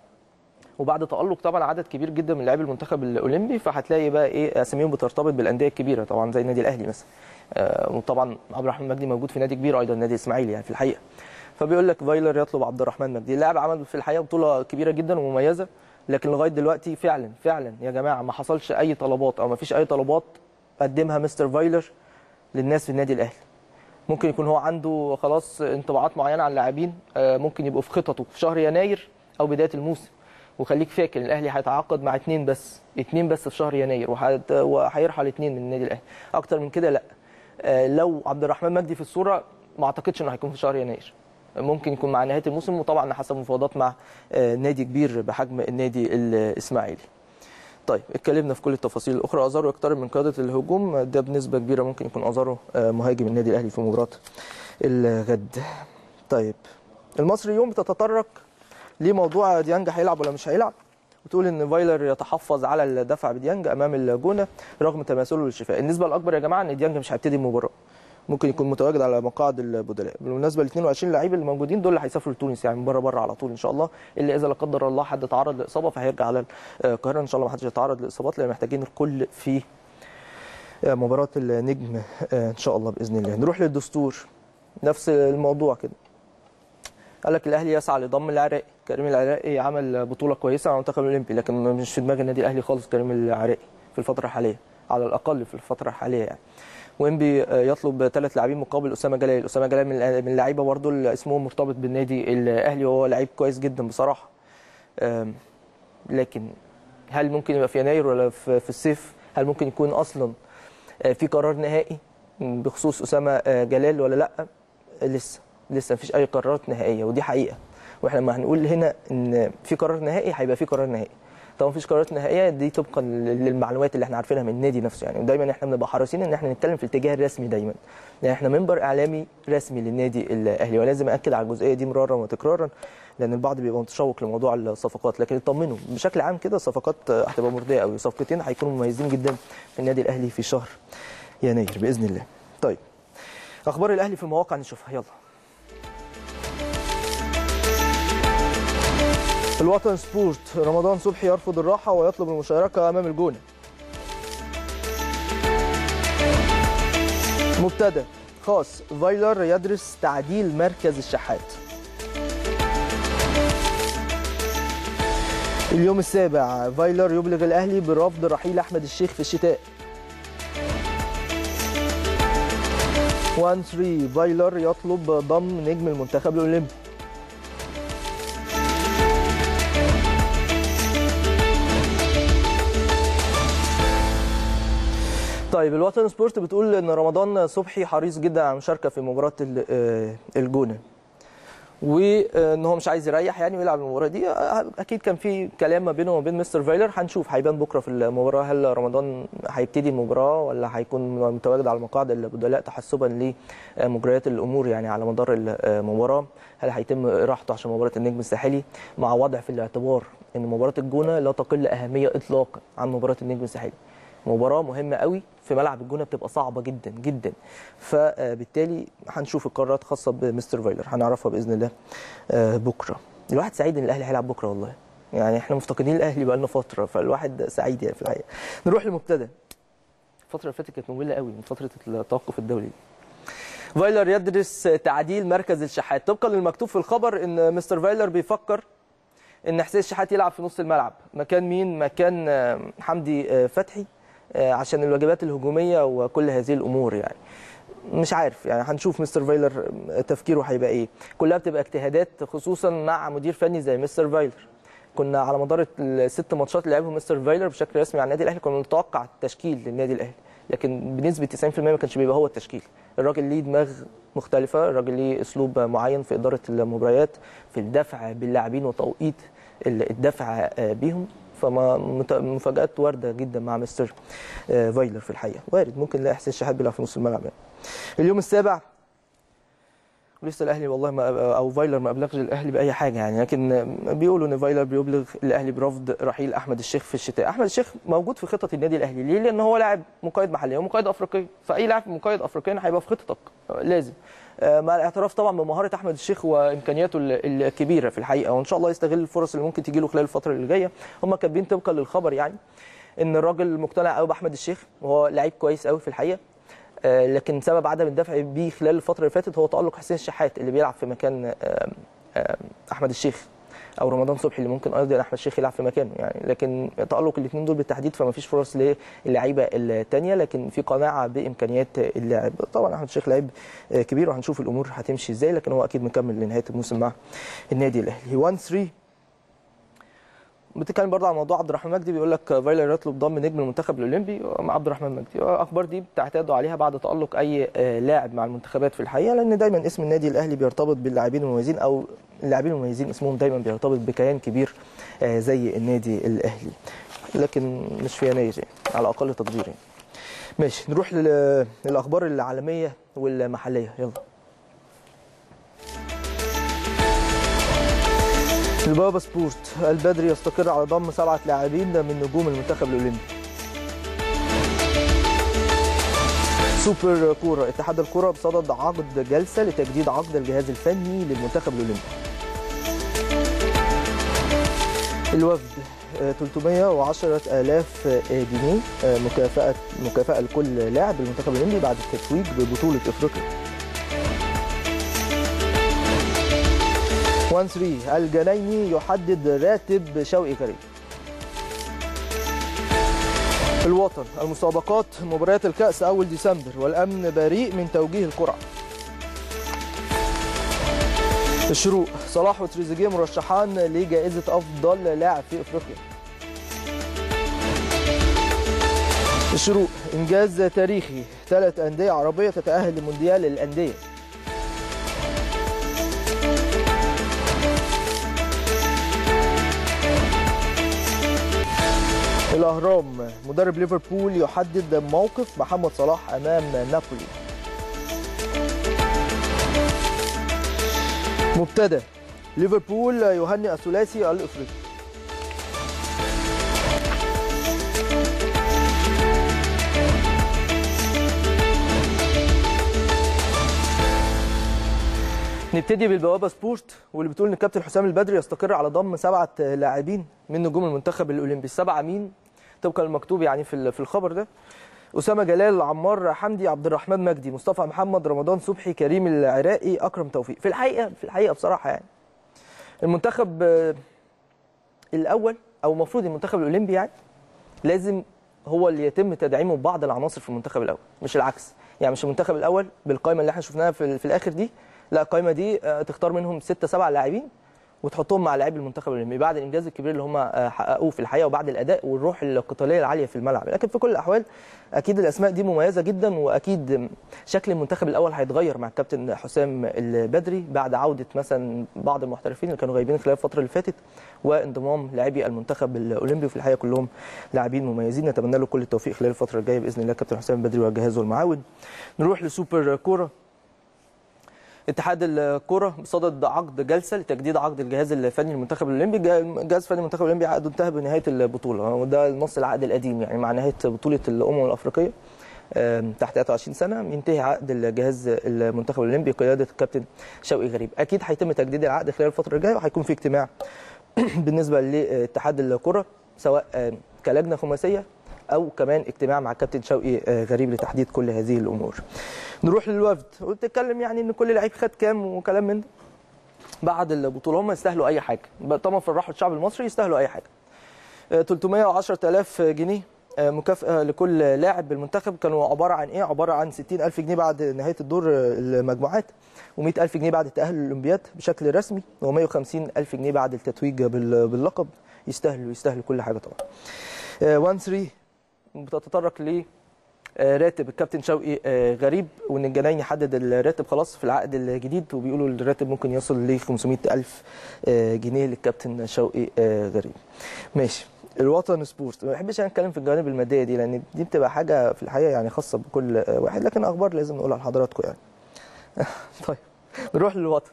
وبعد تالق طبعا عدد كبير جدا من لاعبي المنتخب الاولمبي فهتلاقي بقى ايه اساميهم بترتبط بالانديه الكبيره طبعا زي النادي الاهلي مثلا آه، وطبعا عبد الرحمن مجدي موجود في نادي كبير ايضا النادي الاسماعيلي يعني في الحقيقه فبيقول لك فايلر يطلب عبد الرحمن مجدي اللاعب عمل في الحقيقه بطوله كبيره جدا ومميزه لكن لغايه دلوقتي فعلا فعلا يا جماعه ما حصلش اي طلبات او ما فيش اي طلبات قدمها مستر فايلر للناس في النادي الاهلي ممكن يكون هو عنده خلاص انطباعات معينه عن اللاعبين آه، ممكن يبقوا في خططه في شهر يناير او بدايه الموسم وخليك فاكر ان الاهلي هيتعاقد مع اثنين بس اثنين بس في شهر يناير وهت- وهيرحل اثنين من النادي الاهلي اكتر من كده لا آه، لو عبد الرحمن مجدي في الصوره ما اعتقدش انه هيكون في شهر يناير ممكن يكون مع نهايه الموسم وطبعا حسب مفاوضات مع آه، نادي كبير بحجم النادي الاسماعيلي طيب اتكلمنا في كل التفاصيل الاخرى ازارو يقترب من قياده الهجوم ده بنسبه كبيره ممكن يكون ازارو آه، مهاجم النادي الاهلي في مباراه الغد طيب المصري اليوم بتتطرق لموضوع ديانج هيلعب ولا مش هيلعب وتقول ان فايلر يتحفظ على الدفع بديانج امام الجونه رغم تماثله للشفاء النسبه الاكبر يا جماعه ان ديانج مش هيبتدي المباراه ممكن يكون متواجد على مقاعد البدلاء بالمناسبه ال 22 لعيب اللي موجودين دول اللي هيسافروا لتونس يعني من بره بره على طول ان شاء الله الا اذا لا قدر الله حد تعرض لاصابه فهيرجع على القاهره ان شاء الله ما حدش يتعرض لاصابات لان محتاجين الكل في مباراه النجم ان شاء الله باذن الله نروح للدستور نفس الموضوع كده قال لك الاهلي يسعى لضم العراقي كريم العراقي عمل بطوله كويسه على المنتخب الاولمبي لكن مش في دماغ النادي الاهلي خالص كريم العراقي في الفتره الحاليه على الاقل في الفتره الحاليه يعني وانبي يطلب ثلاث لاعبين مقابل اسامه جلال اسامه جلال من من اللعيبه برضه اللي اسمهم مرتبط بالنادي الاهلي وهو لعيب كويس جدا بصراحه أم، لكن هل ممكن يبقى في يناير ولا في في الصيف هل ممكن يكون اصلا آه، في قرار نهائي بخصوص اسامه آه، جلال ولا لا لسه لسه مفيش اي قرارات نهائيه ودي حقيقه واحنا لما هنقول هنا ان في قرار نهائي هيبقى في قرار نهائي طبعا مفيش قرارات نهائيه دي طبقا للمعلومات اللي احنا عارفينها من النادي نفسه يعني ودايما احنا بنبقى حريصين ان احنا نتكلم في الاتجاه الرسمي دايما يعني احنا منبر اعلامي رسمي للنادي الاهلي ولازم اكد على الجزئيه دي مرارا وتكرارا لان البعض بيبقى متشوق لموضوع الصفقات لكن اطمنوا بشكل عام كده الصفقات هتبقى مرضيه قوي صفقتين هيكونوا مميزين جدا في النادي الاهلي في شهر يناير باذن الله طيب اخبار الاهلي في المواقع نشوفها يلا الوطن سبورت رمضان صبحي يرفض الراحه ويطلب المشاركه امام الجونه مبتدا خاص فايلر يدرس تعديل مركز الشحات اليوم السابع فايلر يبلغ الاهلي برفض رحيل احمد الشيخ في الشتاء 1 3 فايلر يطلب ضم نجم المنتخب الاولمبي طيب الوطن سبورت بتقول ان رمضان صبحي حريص جدا على المشاركه في مباراه ال- آه، الجونه وان هو مش عايز يريح يعني ويلعب المباراه دي اكيد كان في كلام ما بينه وما بين مستر فايلر هنشوف هيبان بكره في المباراه هل رمضان هيبتدي المباراه ولا هيكون متواجد على مقاعد البدلاء تحسبا لمجريات الامور يعني على مدار المباراه هل هيتم راحته عشان مباراه النجم الساحلي مع وضع في الاعتبار ان مباراه الجونه لا تقل اهميه اطلاقا عن مباراه النجم الساحلي مباراه مهمه قوي في ملعب الجونه بتبقى صعبه جدا جدا فبالتالي هنشوف القرارات خاصه بمستر فايلر هنعرفها باذن الله آه، بكره الواحد سعيد ان الاهلي هيلعب بكره والله يعني احنا مفتقدين الاهلي بقالنا فتره فالواحد سعيد يعني في الحقيقه نروح لمبتدى الفتره اللي فاتت كانت ممله قوي من فتره التوقف الدولي فايلر يدرس تعديل مركز الشحات طبقا للمكتوب في الخبر ان مستر فايلر بيفكر ان حسين الشحات يلعب في نص الملعب مكان مين مكان آه، حمدي آه، فتحي آه، عشان الواجبات الهجوميه وكل هذه الامور يعني مش عارف يعني هنشوف مستر فايلر تفكيره هيبقى ايه كلها بتبقى اجتهادات خصوصا مع مدير فني زي مستر فايلر كنا على مدار الست ماتشات اللي لعبهم مستر فايلر بشكل رسمي على النادي الاهلي كنا نتوقع التشكيل للنادي الاهلي لكن بنسبه 90% ما كانش بيبقى هو التشكيل الراجل ليه دماغ مختلفه الراجل ليه اسلوب معين في اداره المباريات في الدفع باللاعبين وتوقيت الدفع بيهم فما مت- مفاجات وارده جدا مع مستر آه، فايلر في الحقيقه وارد ممكن نلاقي حسين الشحات بيلعب في نص الملعب يعني. اليوم السابع ولسه الاهلي والله ما او فايلر ما ابلغش الاهلي باي حاجه يعني لكن بيقولوا ان فايلر بيبلغ الاهلي برفض رحيل احمد الشيخ في الشتاء احمد الشيخ موجود في خطط النادي الاهلي ليه لان هو لاعب مقيد محليا ومقيد افريقيا فاي لاعب مقيد افريقيا هيبقى في خطتك لازم آه، مع الاعتراف طبعا بمهاره احمد الشيخ وامكانياته ال- الكبيره في الحقيقه وان شاء الله يستغل الفرص اللي ممكن تجي له خلال الفتره اللي جايه هم كاتبين طبقا للخبر يعني ان الراجل مقتنع قوي باحمد الشيخ وهو لعيب كويس قوي في الحقيقه آه، لكن سبب عدم الدفع بيه خلال الفتره اللي فاتت هو تالق حسين الشحات اللي بيلعب في مكان آه، آه، احمد الشيخ او رمضان صبحي اللي ممكن ايضا احمد الشيخ يلعب في مكانه يعني لكن تالق الاثنين دول بالتحديد فما فيش فرص للعيبه الثانيه لكن في قناعه بامكانيات اللاعب طبعا احمد الشيخ لعيب آه، كبير وهنشوف الامور هتمشي ازاي لكن هو اكيد مكمل لنهايه الموسم مع النادي الاهلي 1 3 بتتكلم برضه عن موضوع عبد الرحمن مجدي بيقول لك فايلر يطلب ضم نجم المنتخب الاولمبي مع عبد الرحمن مجدي الاخبار دي بتعتادوا عليها بعد تالق اي آه، لاعب مع المنتخبات في الحقيقه لان دايما اسم النادي الاهلي بيرتبط باللاعبين المميزين او اللاعبين المميزين اسمهم دايما بيرتبط بكيان كبير آه، زي النادي الاهلي لكن مش في يناير يعني على اقل تقدير يعني. ماشي نروح لل- للاخبار العالميه والمحليه يلا البابا سبورت البدري يستقر على ضم سبعة لاعبين من نجوم المنتخب الأولمبي سوبر كورة اتحاد الكرة بصدد عقد جلسة لتجديد عقد الجهاز الفني للمنتخب الأولمبي الوفد آه، 310 آلاف جنيه آه، مكافأة مكافأة لكل لاعب بالمنتخب الأولمبي بعد التتويج ببطولة أفريقيا 1 3 الجنايني يحدد راتب شوقي غريب الوطن المسابقات مباريات الكأس أول ديسمبر والأمن بريء من توجيه القرعة الشروق صلاح وتريزيجيه مرشحان لجائزة أفضل لاعب في أفريقيا الشروق إنجاز تاريخي ثلاث أندية عربية تتأهل لمونديال الأندية الأهرام مدرب ليفربول يحدد موقف محمد صلاح أمام نابولي مبتدأ ليفربول يهنئ الثلاثي الإفريقي نبتدي بالبوابه سبورت واللي بتقول ان الكابتن حسام البدري يستقر على ضم سبعه لاعبين من نجوم المنتخب الاولمبي السبعه مين طبقا للمكتوب يعني في ال- في الخبر ده اسامه جلال عمار حمدي عبد الرحمن مجدي مصطفى محمد رمضان صبحي كريم العراقي اكرم توفيق في الحقيقه في الحقيقه بصراحه يعني المنتخب آه، الاول او المفروض المنتخب الاولمبي يعني لازم هو اللي يتم تدعيمه ببعض العناصر في المنتخب الاول مش العكس يعني مش المنتخب الاول بالقائمه اللي احنا شفناها في, ال- في الاخر دي لا القائمه دي آه، تختار منهم ستة سبع لاعبين وتحطهم مع لاعبي المنتخب الاولمبي بعد الانجاز الكبير اللي هم آه، حققوه في الحقيقه وبعد الاداء والروح القتاليه العاليه في الملعب لكن في كل الاحوال اكيد الاسماء دي مميزه جدا واكيد شكل المنتخب الاول هيتغير مع الكابتن حسام البدري بعد عوده مثلا بعض المحترفين اللي كانوا غايبين خلال الفتره اللي فاتت وانضمام لاعبي المنتخب الاولمبي وفي الحقيقه كلهم لاعبين مميزين نتمنى له كل التوفيق خلال الفتره الجايه باذن الله كابتن حسام البدري وجهازه المعاون نروح لسوبر كوره اتحاد الكرة بصدد عقد جلسة لتجديد عقد الجهاز الفني للمنتخب الأولمبي، جا- جهاز الفني للمنتخب الأولمبي عقده انتهى بنهاية البطولة، وده نص العقد القديم يعني مع نهاية بطولة الأمم الأفريقية آم، تحت 23 سنة ينتهي عقد الجهاز المنتخب الأولمبي بقيادة الكابتن شوقي غريب، أكيد هيتم تجديد العقد خلال الفترة الجاية وهيكون في اجتماع بالنسبه لاتحاد الكره سواء آه، كلجنه خماسيه او كمان اجتماع مع كابتن شوقي آه، غريب لتحديد كل هذه الامور نروح للوفد وبتتكلم يعني ان كل لعيب خد كام وكلام من ده بعد البطوله هم يستاهلوا اي حاجه طبعا فرحوا الشعب المصري يستاهلوا اي حاجه آه، 310000 جنيه آه، مكافأة لكل لاعب بالمنتخب كانوا عبارة عن إيه؟ عبارة عن 60000 جنيه بعد نهاية الدور آه، المجموعات و100000 جنيه بعد التأهل للأولمبياد بشكل رسمي و150000 جنيه بعد التتويج بال- باللقب يستاهلوا يستاهلوا كل حاجة طبعا. 1 3 بتتطرق ل آه، راتب الكابتن شوقي آه، غريب وان الجناين يحدد الراتب خلاص في العقد الجديد وبيقولوا الراتب ممكن يصل ل 500 الف آه، جنيه للكابتن شوقي آه، غريب ماشي الوطن سبورت ما بحبش انا اتكلم في الجوانب الماديه دي لان دي بتبقى حاجه في الحقيقه يعني خاصه بكل آه، واحد لكن اخبار لازم نقولها لحضراتكم يعني طيب نروح للوطن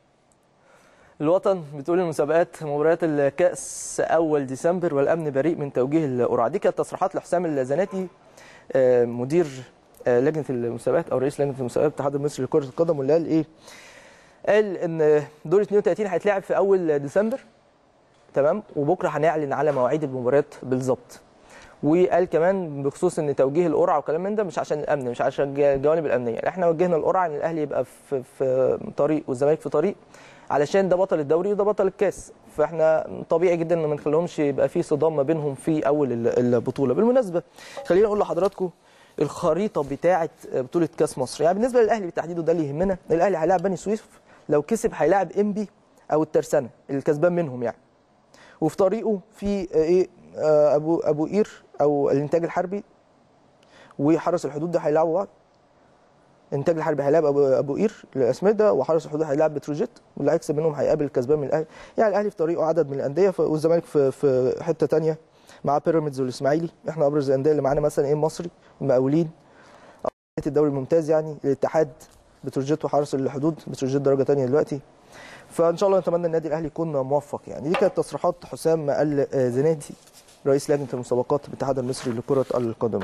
الوطن بتقول المسابقات مباريات الكاس اول ديسمبر والامن بريء من توجيه القرعه دي كانت تصريحات لحسام الزناتي آه، مدير آه، لجنه المسابقات او رئيس لجنه المسابقات الاتحاد المصري لكره القدم واللي قال ايه؟ قال ان دور 32 هيتلعب في اول ديسمبر تمام وبكره هنعلن على مواعيد المباريات بالظبط وقال كمان بخصوص ان توجيه القرعه وكلام من ده مش عشان الامن مش عشان الجوانب الامنيه احنا وجهنا القرعه ان الاهلي يبقى في في طريق والزمالك في طريق علشان ده بطل الدوري وده بطل الكاس فاحنا طبيعي جدا ان ما نخليهمش يبقى في صدام ما بينهم في اول ال- البطوله بالمناسبه خليني اقول لحضراتكم الخريطه بتاعه بطوله كاس مصر يعني بالنسبه للاهلي بالتحديد وده اللي يهمنا الاهلي هيلاعب بني سويف لو كسب هيلاعب انبي او الترسانه الكسبان منهم يعني وفي طريقه في آه، ايه آه، ابو ابو قير او الانتاج الحربي وحرس الحدود ده هيلعبوا بعض الانتاج الحربي هيلاعب ابو ابو قير الاسمده وحرس الحدود هيلاعب بتروجيت واللي هيكسب منهم هيقابل الكسبان من الاهلي يعني الاهلي في طريقه عدد من الانديه ف- والزمالك في في حته تانية مع بيراميدز والاسماعيلي احنا ابرز الانديه اللي معانا مثلا ايه المصري المقاولين الدوري الممتاز يعني الاتحاد بتروجيت وحرس الحدود بتروجيت درجه تانية دلوقتي فان شاء الله نتمنى النادي الاهلي يكون موفق يعني دي كانت تصريحات حسام الزنادي رئيس لجنه المسابقات بالاتحاد المصري لكره القدم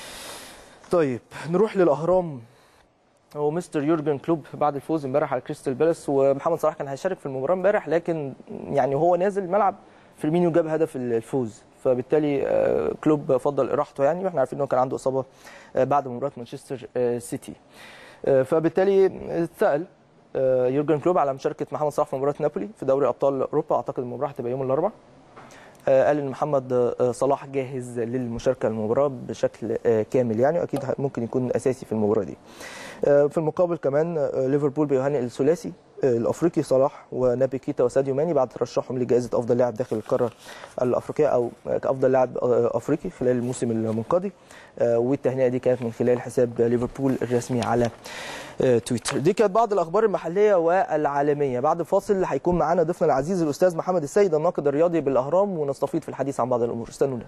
طيب نروح للاهرام هو مستر يورجن كلوب بعد الفوز امبارح على كريستال بالاس ومحمد صلاح كان هيشارك في المباراه امبارح لكن يعني هو نازل الملعب فيرمينيو جاب هدف الفوز فبالتالي آه، كلوب فضل اراحته يعني واحنا عارفين انه كان عنده اصابه آه، بعد مباراه مانشستر آه، سيتي آه، فبالتالي اتسال آه، يورجن كلوب على مشاركه محمد صلاح في مباراه نابولي في دوري ابطال اوروبا اعتقد المباراه هتبقى يوم الاربعاء آه، قال ان محمد آه، صلاح جاهز للمشاركه المباراه بشكل آه، كامل يعني واكيد ه- ممكن يكون اساسي في المباراه دي آه، في المقابل كمان آه، ليفربول بيهنئ الثلاثي آه، الافريقي صلاح ونابي كيتا وساديو ماني بعد ترشحهم لجائزه افضل لاعب داخل القاره الافريقيه او كافضل لاعب آه، افريقي خلال الموسم المنقضي آه، والتهنئه دي كانت من خلال حساب ليفربول الرسمي على آه، تويتر دي كانت بعض الاخبار المحليه والعالميه بعد الفاصل هيكون معانا ضيفنا العزيز الاستاذ محمد السيد الناقد الرياضي بالاهرام ونستفيض في الحديث عن بعض الامور استنونا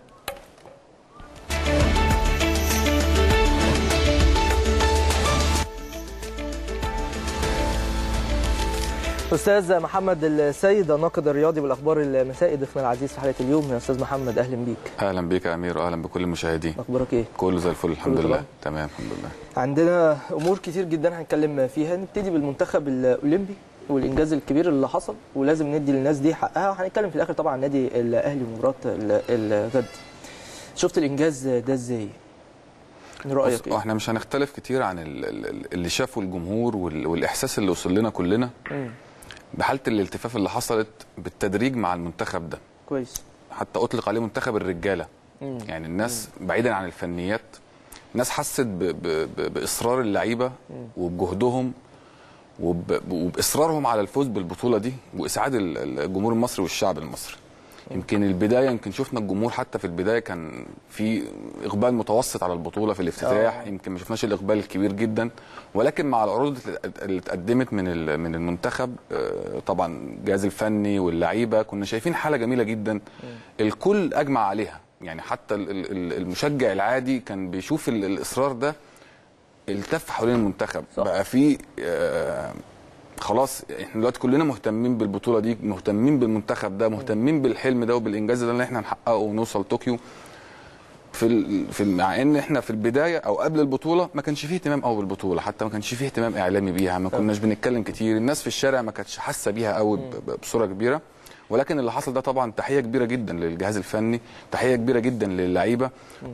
استاذ محمد السيد الناقد الرياضي بالاخبار المسائي ضيفنا العزيز في حلقه اليوم يا استاذ محمد اهلا بيك اهلا بيك يا امير واهلا بكل المشاهدين اخبارك ايه كله زي الفل الحمد كله لله تمام؟ تمام الحمد لله عندنا امور كتير جدا هنتكلم فيها نبتدي بالمنتخب الاولمبي والانجاز الكبير اللي حصل ولازم ندي للناس دي حقها وهنتكلم في الاخر طبعا عن النادي الاهلي ومباراه ال- الغد شفت الانجاز ده ازاي رايك بص ايه احنا مش هنختلف كتير عن ال- ال- اللي شافه الجمهور وال- والاحساس اللي وصل لنا كلنا مم. بحاله الالتفاف اللي حصلت بالتدريج مع المنتخب ده كويس حتى اطلق عليه منتخب الرجاله مم. يعني الناس بعيدا عن الفنيات الناس حست ب ب ب باصرار اللعيبه وبجهدهم وب وباصرارهم على الفوز بالبطوله دي واسعاد ال- الجمهور المصري والشعب المصري يمكن البدايه يمكن شفنا الجمهور حتى في البدايه كان في اقبال متوسط على البطوله في الافتتاح آه. يمكن ما شفناش الاقبال الكبير جدا ولكن مع العروض اللي اتقدمت من ال- من المنتخب آه، طبعا الجهاز الفني واللعيبه كنا شايفين حاله جميله جدا الكل اجمع عليها يعني حتى ال- ال- ال- المشجع العادي كان بيشوف ال- الاصرار ده التف حوالين المنتخب صح. بقى في آه، خلاص احنا دلوقتي كلنا مهتمين بالبطوله دي مهتمين بالمنتخب ده مهتمين بالحلم ده وبالانجاز ده اللي احنا نحققه ونوصل طوكيو في ال... في ال- مع ان احنا في البدايه او قبل البطوله ما كانش فيه اهتمام قوي بالبطوله حتى ما كانش فيه اهتمام اعلامي بيها ما كناش بنتكلم كتير الناس في الشارع ما كانتش حاسه بيها قوي ب... ب- بصوره كبيره ولكن اللي حصل ده طبعا تحيه كبيره جدا للجهاز الفني تحيه كبيره جدا للعيبه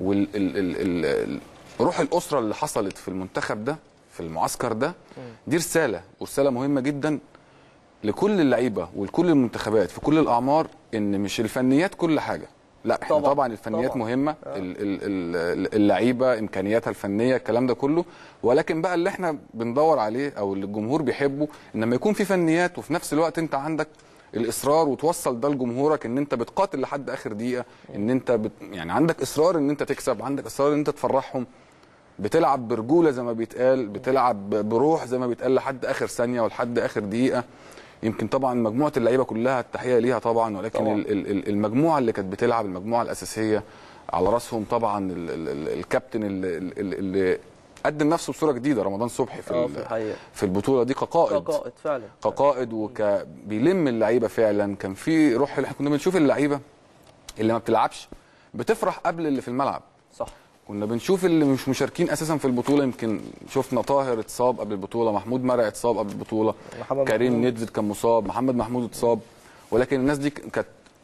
وروح الاسره اللي حصلت في المنتخب ده في المعسكر ده دي رساله ورساله مهمه جدا لكل اللعيبه ولكل المنتخبات في كل الاعمار ان مش الفنيات كل حاجه لا احنا طبعاً، طبعا, طبعا الفنيات طبعاً. مهمه ال- ال- ال- اللعيبه امكانياتها الفنيه الكلام ده كله ولكن بقى اللي احنا بندور عليه او اللي الجمهور بيحبه ان لما يكون في فنيات وفي نفس الوقت انت عندك الاصرار وتوصل ده لجمهورك ان انت بتقاتل لحد اخر دقيقه ان انت بت يعني عندك اصرار ان انت تكسب عندك اصرار ان انت تفرحهم بتلعب برجوله زي ما بيتقال بتلعب بروح زي ما بيتقال لحد اخر ثانيه ولحد اخر دقيقه يمكن طبعا مجموعه اللعيبه كلها التحيه ليها طبعا ولكن طبعاً. ال- ال- ال- المجموعه اللي كانت بتلعب المجموعه الاساسيه على راسهم طبعا ال- ال- ال- الكابتن اللي, اللي- اللي قدم نفسه بصوره جديده رمضان صبحي في اه ال- في الحقيقه في البطوله دي كقائد كقائد فعلا كقائد وكبيلم اللعيبه فعلا كان في روح احنا كنا بنشوف اللعيبه اللي ما بتلعبش بتفرح قبل اللي في الملعب صح كنا بنشوف اللي مش مشاركين اساسا في البطوله يمكن شفنا طاهر اتصاب قبل البطوله محمود مرعي اتصاب قبل البطوله محمد كريم محمود. ندفد كان مصاب محمد محمود اتصاب ولكن الناس دي كانت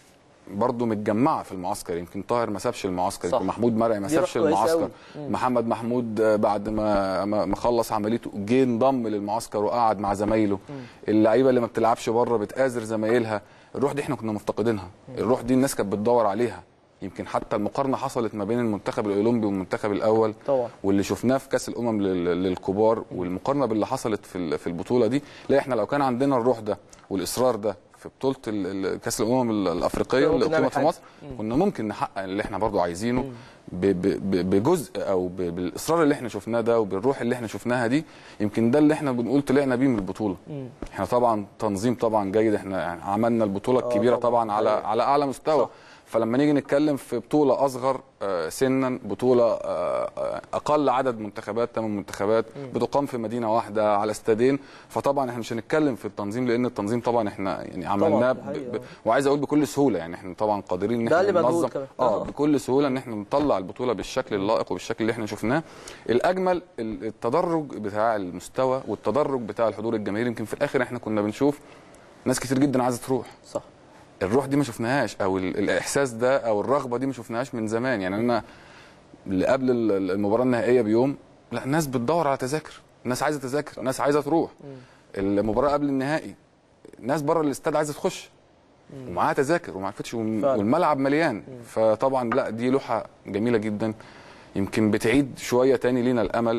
برضه متجمعه في المعسكر يمكن طاهر ما سابش المعسكر صح. يمكن محمود مرعي ما دي روح سابش كويسة المعسكر أوي. محمد محمود آه، بعد ما ما ما خلص عمليته جه انضم للمعسكر وقعد مع زمايله اللعيبه اللي ما بتلعبش بره بتآزر زمايلها الروح دي احنا كنا مفتقدينها الروح دي الناس كانت بتدور عليها يمكن حتى المقارنه حصلت ما بين المنتخب الاولمبي والمنتخب الاول طبعا واللي شفناه في كاس الامم لل- للكبار والمقارنه باللي حصلت في ال- في البطوله دي لا احنا لو كان عندنا الروح ده والاصرار ده في بطوله ال- ال- كاس الامم ال- الافريقيه ممكن اللي نعمل اقيمت في حاجة. مصر كنا ممكن نحقق اللي احنا برضو عايزينه ب- ب- ب- بجزء او ب- بالاصرار اللي احنا شفناه ده وبالروح اللي احنا شفناها دي يمكن ده اللي احنا بنقول طلعنا بيه من البطوله احنا طبعا تنظيم طبعا جيد احنا يعني عملنا البطوله آه الكبيره طبعاً. طبعا على أيوة. على اعلى مستوى صح. فلما نيجي نتكلم في بطوله اصغر آه، سنا بطوله آه، آه، اقل عدد منتخبات ثمان منتخبات بتقام في مدينه واحده على استادين فطبعا احنا مش هنتكلم في التنظيم لان التنظيم طبعا احنا يعني عملناه دي ب... حقيقة. ب... وعايز اقول بكل سهوله يعني احنا طبعا قادرين ان ده احنا اللي مجهود ننظم كمان. اه آه. بكل سهوله ان احنا نطلع البطوله بالشكل اللائق وبالشكل اللي احنا شفناه الاجمل ال- التدرج بتاع المستوى والتدرج بتاع الحضور الجماهيري يمكن في الاخر احنا كنا بنشوف ناس كتير جدا عايزه تروح صح الروح دي ما شفناهاش او ال- الاحساس ده او الرغبه دي ما شفناهاش من زمان يعني انا اللي قبل ال- ال- المباراه النهائيه بيوم لا الناس بتدور على تذاكر الناس عايزه تذاكر الناس عايزه تروح المباراه قبل النهائي ناس بره الاستاد عايزه تخش ومعاها تذاكر وما عرفتش والم- فعلا. والملعب مليان فطبعا لا دي لوحه جميله جدا يمكن بتعيد شويه تاني لينا الامل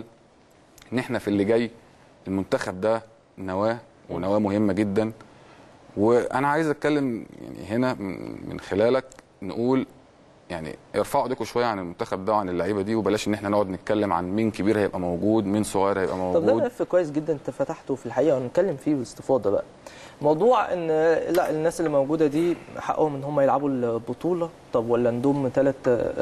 ان احنا في اللي جاي المنتخب ده نواه ونواه مهمه جدا وانا عايز اتكلم يعني هنا من من خلالك نقول يعني ارفعوا ايديكم شويه عن المنتخب ده وعن اللعيبه دي وبلاش ان احنا نقعد نتكلم عن مين كبير هيبقى موجود مين صغير هيبقى طب ده موجود ملف كويس جدا انت فتحته في الحقيقه ونتكلم فيه باستفاضه بقى موضوع ان لا الناس اللي موجوده دي حقهم ان هم يلعبوا البطوله طب ولا نضم ثلاث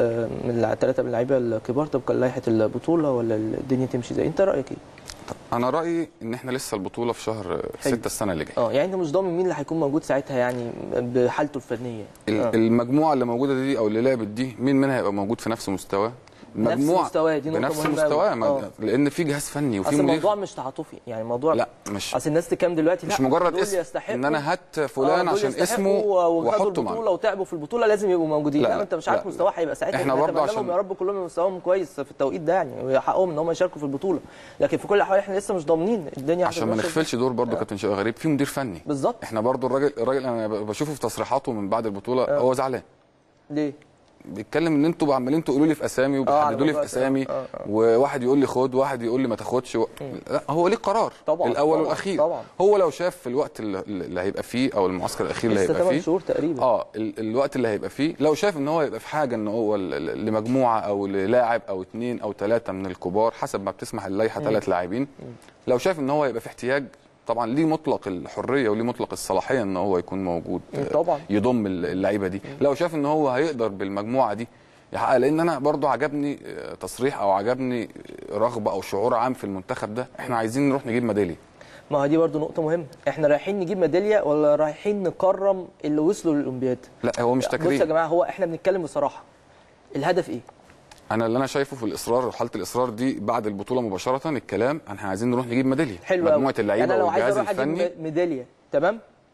من الثلاثه من اللعيبه الكبار طب كان لائحه البطوله ولا الدنيا تمشي ازاي انت رايك ايه؟ انا رايي ان احنا لسه البطوله في شهر حلو. 6 السنه اللي جايه اه يعني انت مش ضامن مين اللي هيكون موجود ساعتها يعني بحالته الفنيه ال- آه. المجموعه اللي موجوده دي او اللي لعبت دي مين منها هيبقى موجود في نفس مستواه نفس مستواه دي نقطة بنفس مهمة أوي. مستواه ما- آه. لان في جهاز فني وفي اصل مدير الموضوع مش تعاطفي يعني الموضوع لا مش اصل الناس تكام دلوقتي لا مش مجرد دول اسم يستحقوا ان انا هات آه، فلان دول عشان يستحقوا اسمه وخدوا واحطه البطوله معاه وتعبوا في البطوله لازم يبقوا موجودين لا، لا, لا، انت مش عارف لا. مستواه هيبقى ساعتها إحنا إحنا برضه نتمنى لهم عشان- يا رب كلهم مستواهم كويس في التوقيت ده يعني حقهم ان هم يشاركوا في البطوله لكن في كل الاحوال احنا لسه مش ضامنين الدنيا عشان ما هتبقى ماشية نغفلش دور برضه كابتن شوقي غريب في مدير فني بالظبط احنا برضه الراجل الراجل انا ب- بشوفه في تصريحاته من بعد البطوله آه. هو زعلان ليه؟ بيتكلم ان انتوا عمالين تقولوا لي في اسامي على وبتحددوا لي موضوع في اسامي الأسامي. آه، آه. وواحد يقول لي خد واحد يقول لي ما تاخدش و... لا هو ليه قرار طبعاً، الاول طبعاً، والاخير طبعاً. هو لو شاف في الوقت اللي, اللي هيبقى فيه او المعسكر الاخير اللي لسه هيبقى 8 فيه شهور تقريبا اه ال- الوقت اللي هيبقى فيه لو شاف ان هو يبقى في حاجه ان هو ل- ل- لمجموعه او للاعب او اثنين او ثلاثه من الكبار حسب ما بتسمح اللائحه ثلاث لاعبين لو شاف ان هو يبقى في احتياج طبعا ليه مطلق الحريه وليه مطلق الصلاحيه ان هو يكون موجود آه، طبعاً. يضم ال- اللعيبه دي لو شاف ان هو هيقدر بالمجموعه دي يحقق لان انا برضو عجبني آه، تصريح او عجبني آه، رغبه او شعور عام في المنتخب ده احنا عايزين نروح نجيب ميداليه ما هي دي برضه نقطه مهمه احنا رايحين نجيب ميداليه ولا رايحين نكرم اللي وصلوا للاولمبياد لا هو مش بص يا تكريم جماعه هو احنا بنتكلم بصراحه الهدف ايه؟ انا اللي انا شايفه في الاصرار حاله الاصرار دي بعد البطوله مباشره الكلام احنا عايزين نروح نجيب ميداليه حلو قوي مجموعه اللعيبه انا لو عايز والجهاز اروح الفني اجيب ميداليه تمام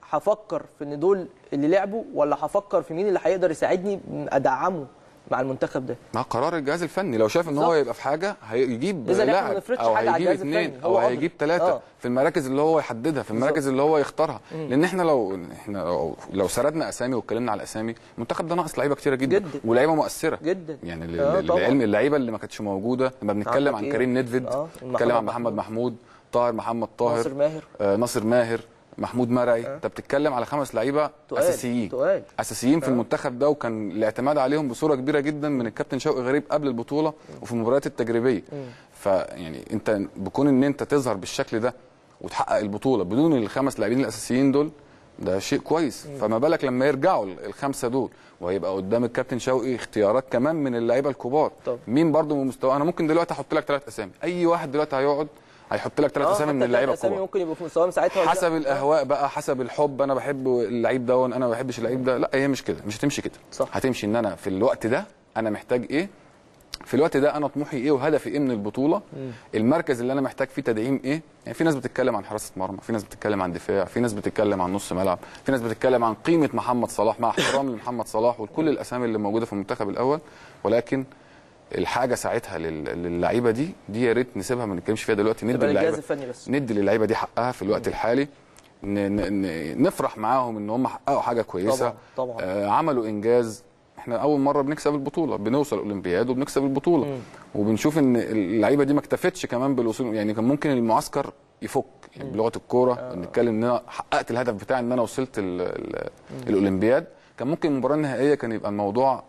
هفكر في ان دول اللي لعبوا ولا هفكر في مين اللي هيقدر يساعدني ادعمه مع المنتخب ده مع قرار الجهاز الفني لو شايف ان هو بالظبط. يبقى في حاجه هيجيب إذا إحنا ما لاعب نفرضش او حاجة على هيجيب الجهاز اثنين الفني، او هو هيجيب أدرى. ثلاثه آه. في المراكز اللي هو يحددها في المراكز اللي هو يختارها لان احنا لو احنا لو, لو سردنا اسامي واتكلمنا على اسامي المنتخب ده ناقص لعيبه كتيره جدا, جدا. ولعيبه مؤثره جدا. يعني ال- آه، ال- طبعاً. العلم اللعيبه اللي ما كانتش موجوده لما بنتكلم عندك عن إيه؟ كريم ندفيد آه، بنتكلم عن محمد محمد محمود طاهر محمد طاهر ناصر ماهر آه ناصر ماهر محمود مرعي انت بتتكلم على خمس لعيبه تقال، اساسيين تقال. اساسيين في المنتخب ده وكان الاعتماد عليهم بصوره كبيره جدا من الكابتن شوقي غريب قبل البطوله وفي المباريات التجريبيه فيعني انت بكون ان انت تظهر بالشكل ده وتحقق البطوله بدون الخمس لاعبين الاساسيين دول ده شيء كويس فما بالك لما يرجعوا ال- الخمسه دول وهيبقى قدام الكابتن شوقي اختيارات كمان من اللعيبه الكبار طبعا. مين برضو من مستوى انا ممكن دلوقتي احط لك ثلاث اسامي اي واحد دلوقتي هيقعد هيحط لك ثلاث آه، اسامي حتى من اللعيبه الأسامي الكبار ممكن يبقوا في مستواهم ساعتها ولا حسب لا. الاهواء بقى حسب الحب انا بحب اللعيب ده وانا ما بحبش اللعيب ده لا هي مش كده مش هتمشي كده صح. هتمشي ان انا في الوقت ده انا محتاج ايه في الوقت ده انا طموحي ايه وهدفي ايه من البطوله المركز اللي انا محتاج فيه تدعيم ايه يعني في ناس بتتكلم عن حراسه مرمى في ناس بتتكلم عن دفاع في ناس بتتكلم عن نص ملعب في ناس بتتكلم عن قيمه محمد صلاح مع احترامي لمحمد صلاح وكل الاسامي اللي موجوده في المنتخب الاول ولكن الحاجه ساعتها لل- للعيبه دي دي يا ريت نسيبها ما نتكلمش فيها دلوقتي ندي تبقى للجهاز اللعيبه الفني بس ندي للعيبه دي حقها في الوقت الحالي ن- ن- ن- نفرح معاهم ان هم حققوا حاجه كويسه طبعاً، طبعاً. آه عملوا انجاز احنا اول مره بنكسب البطوله بنوصل الاولمبياد وبنكسب البطوله وبنشوف ان اللعيبه دي ما اكتفتش كمان بالوصول يعني كان ممكن المعسكر يفك يعني بلغه الكوره نتكلم ان انا حققت الهدف بتاعي ان انا وصلت ال- ال- الاولمبياد كان ممكن المباراه النهائيه كان يبقى الموضوع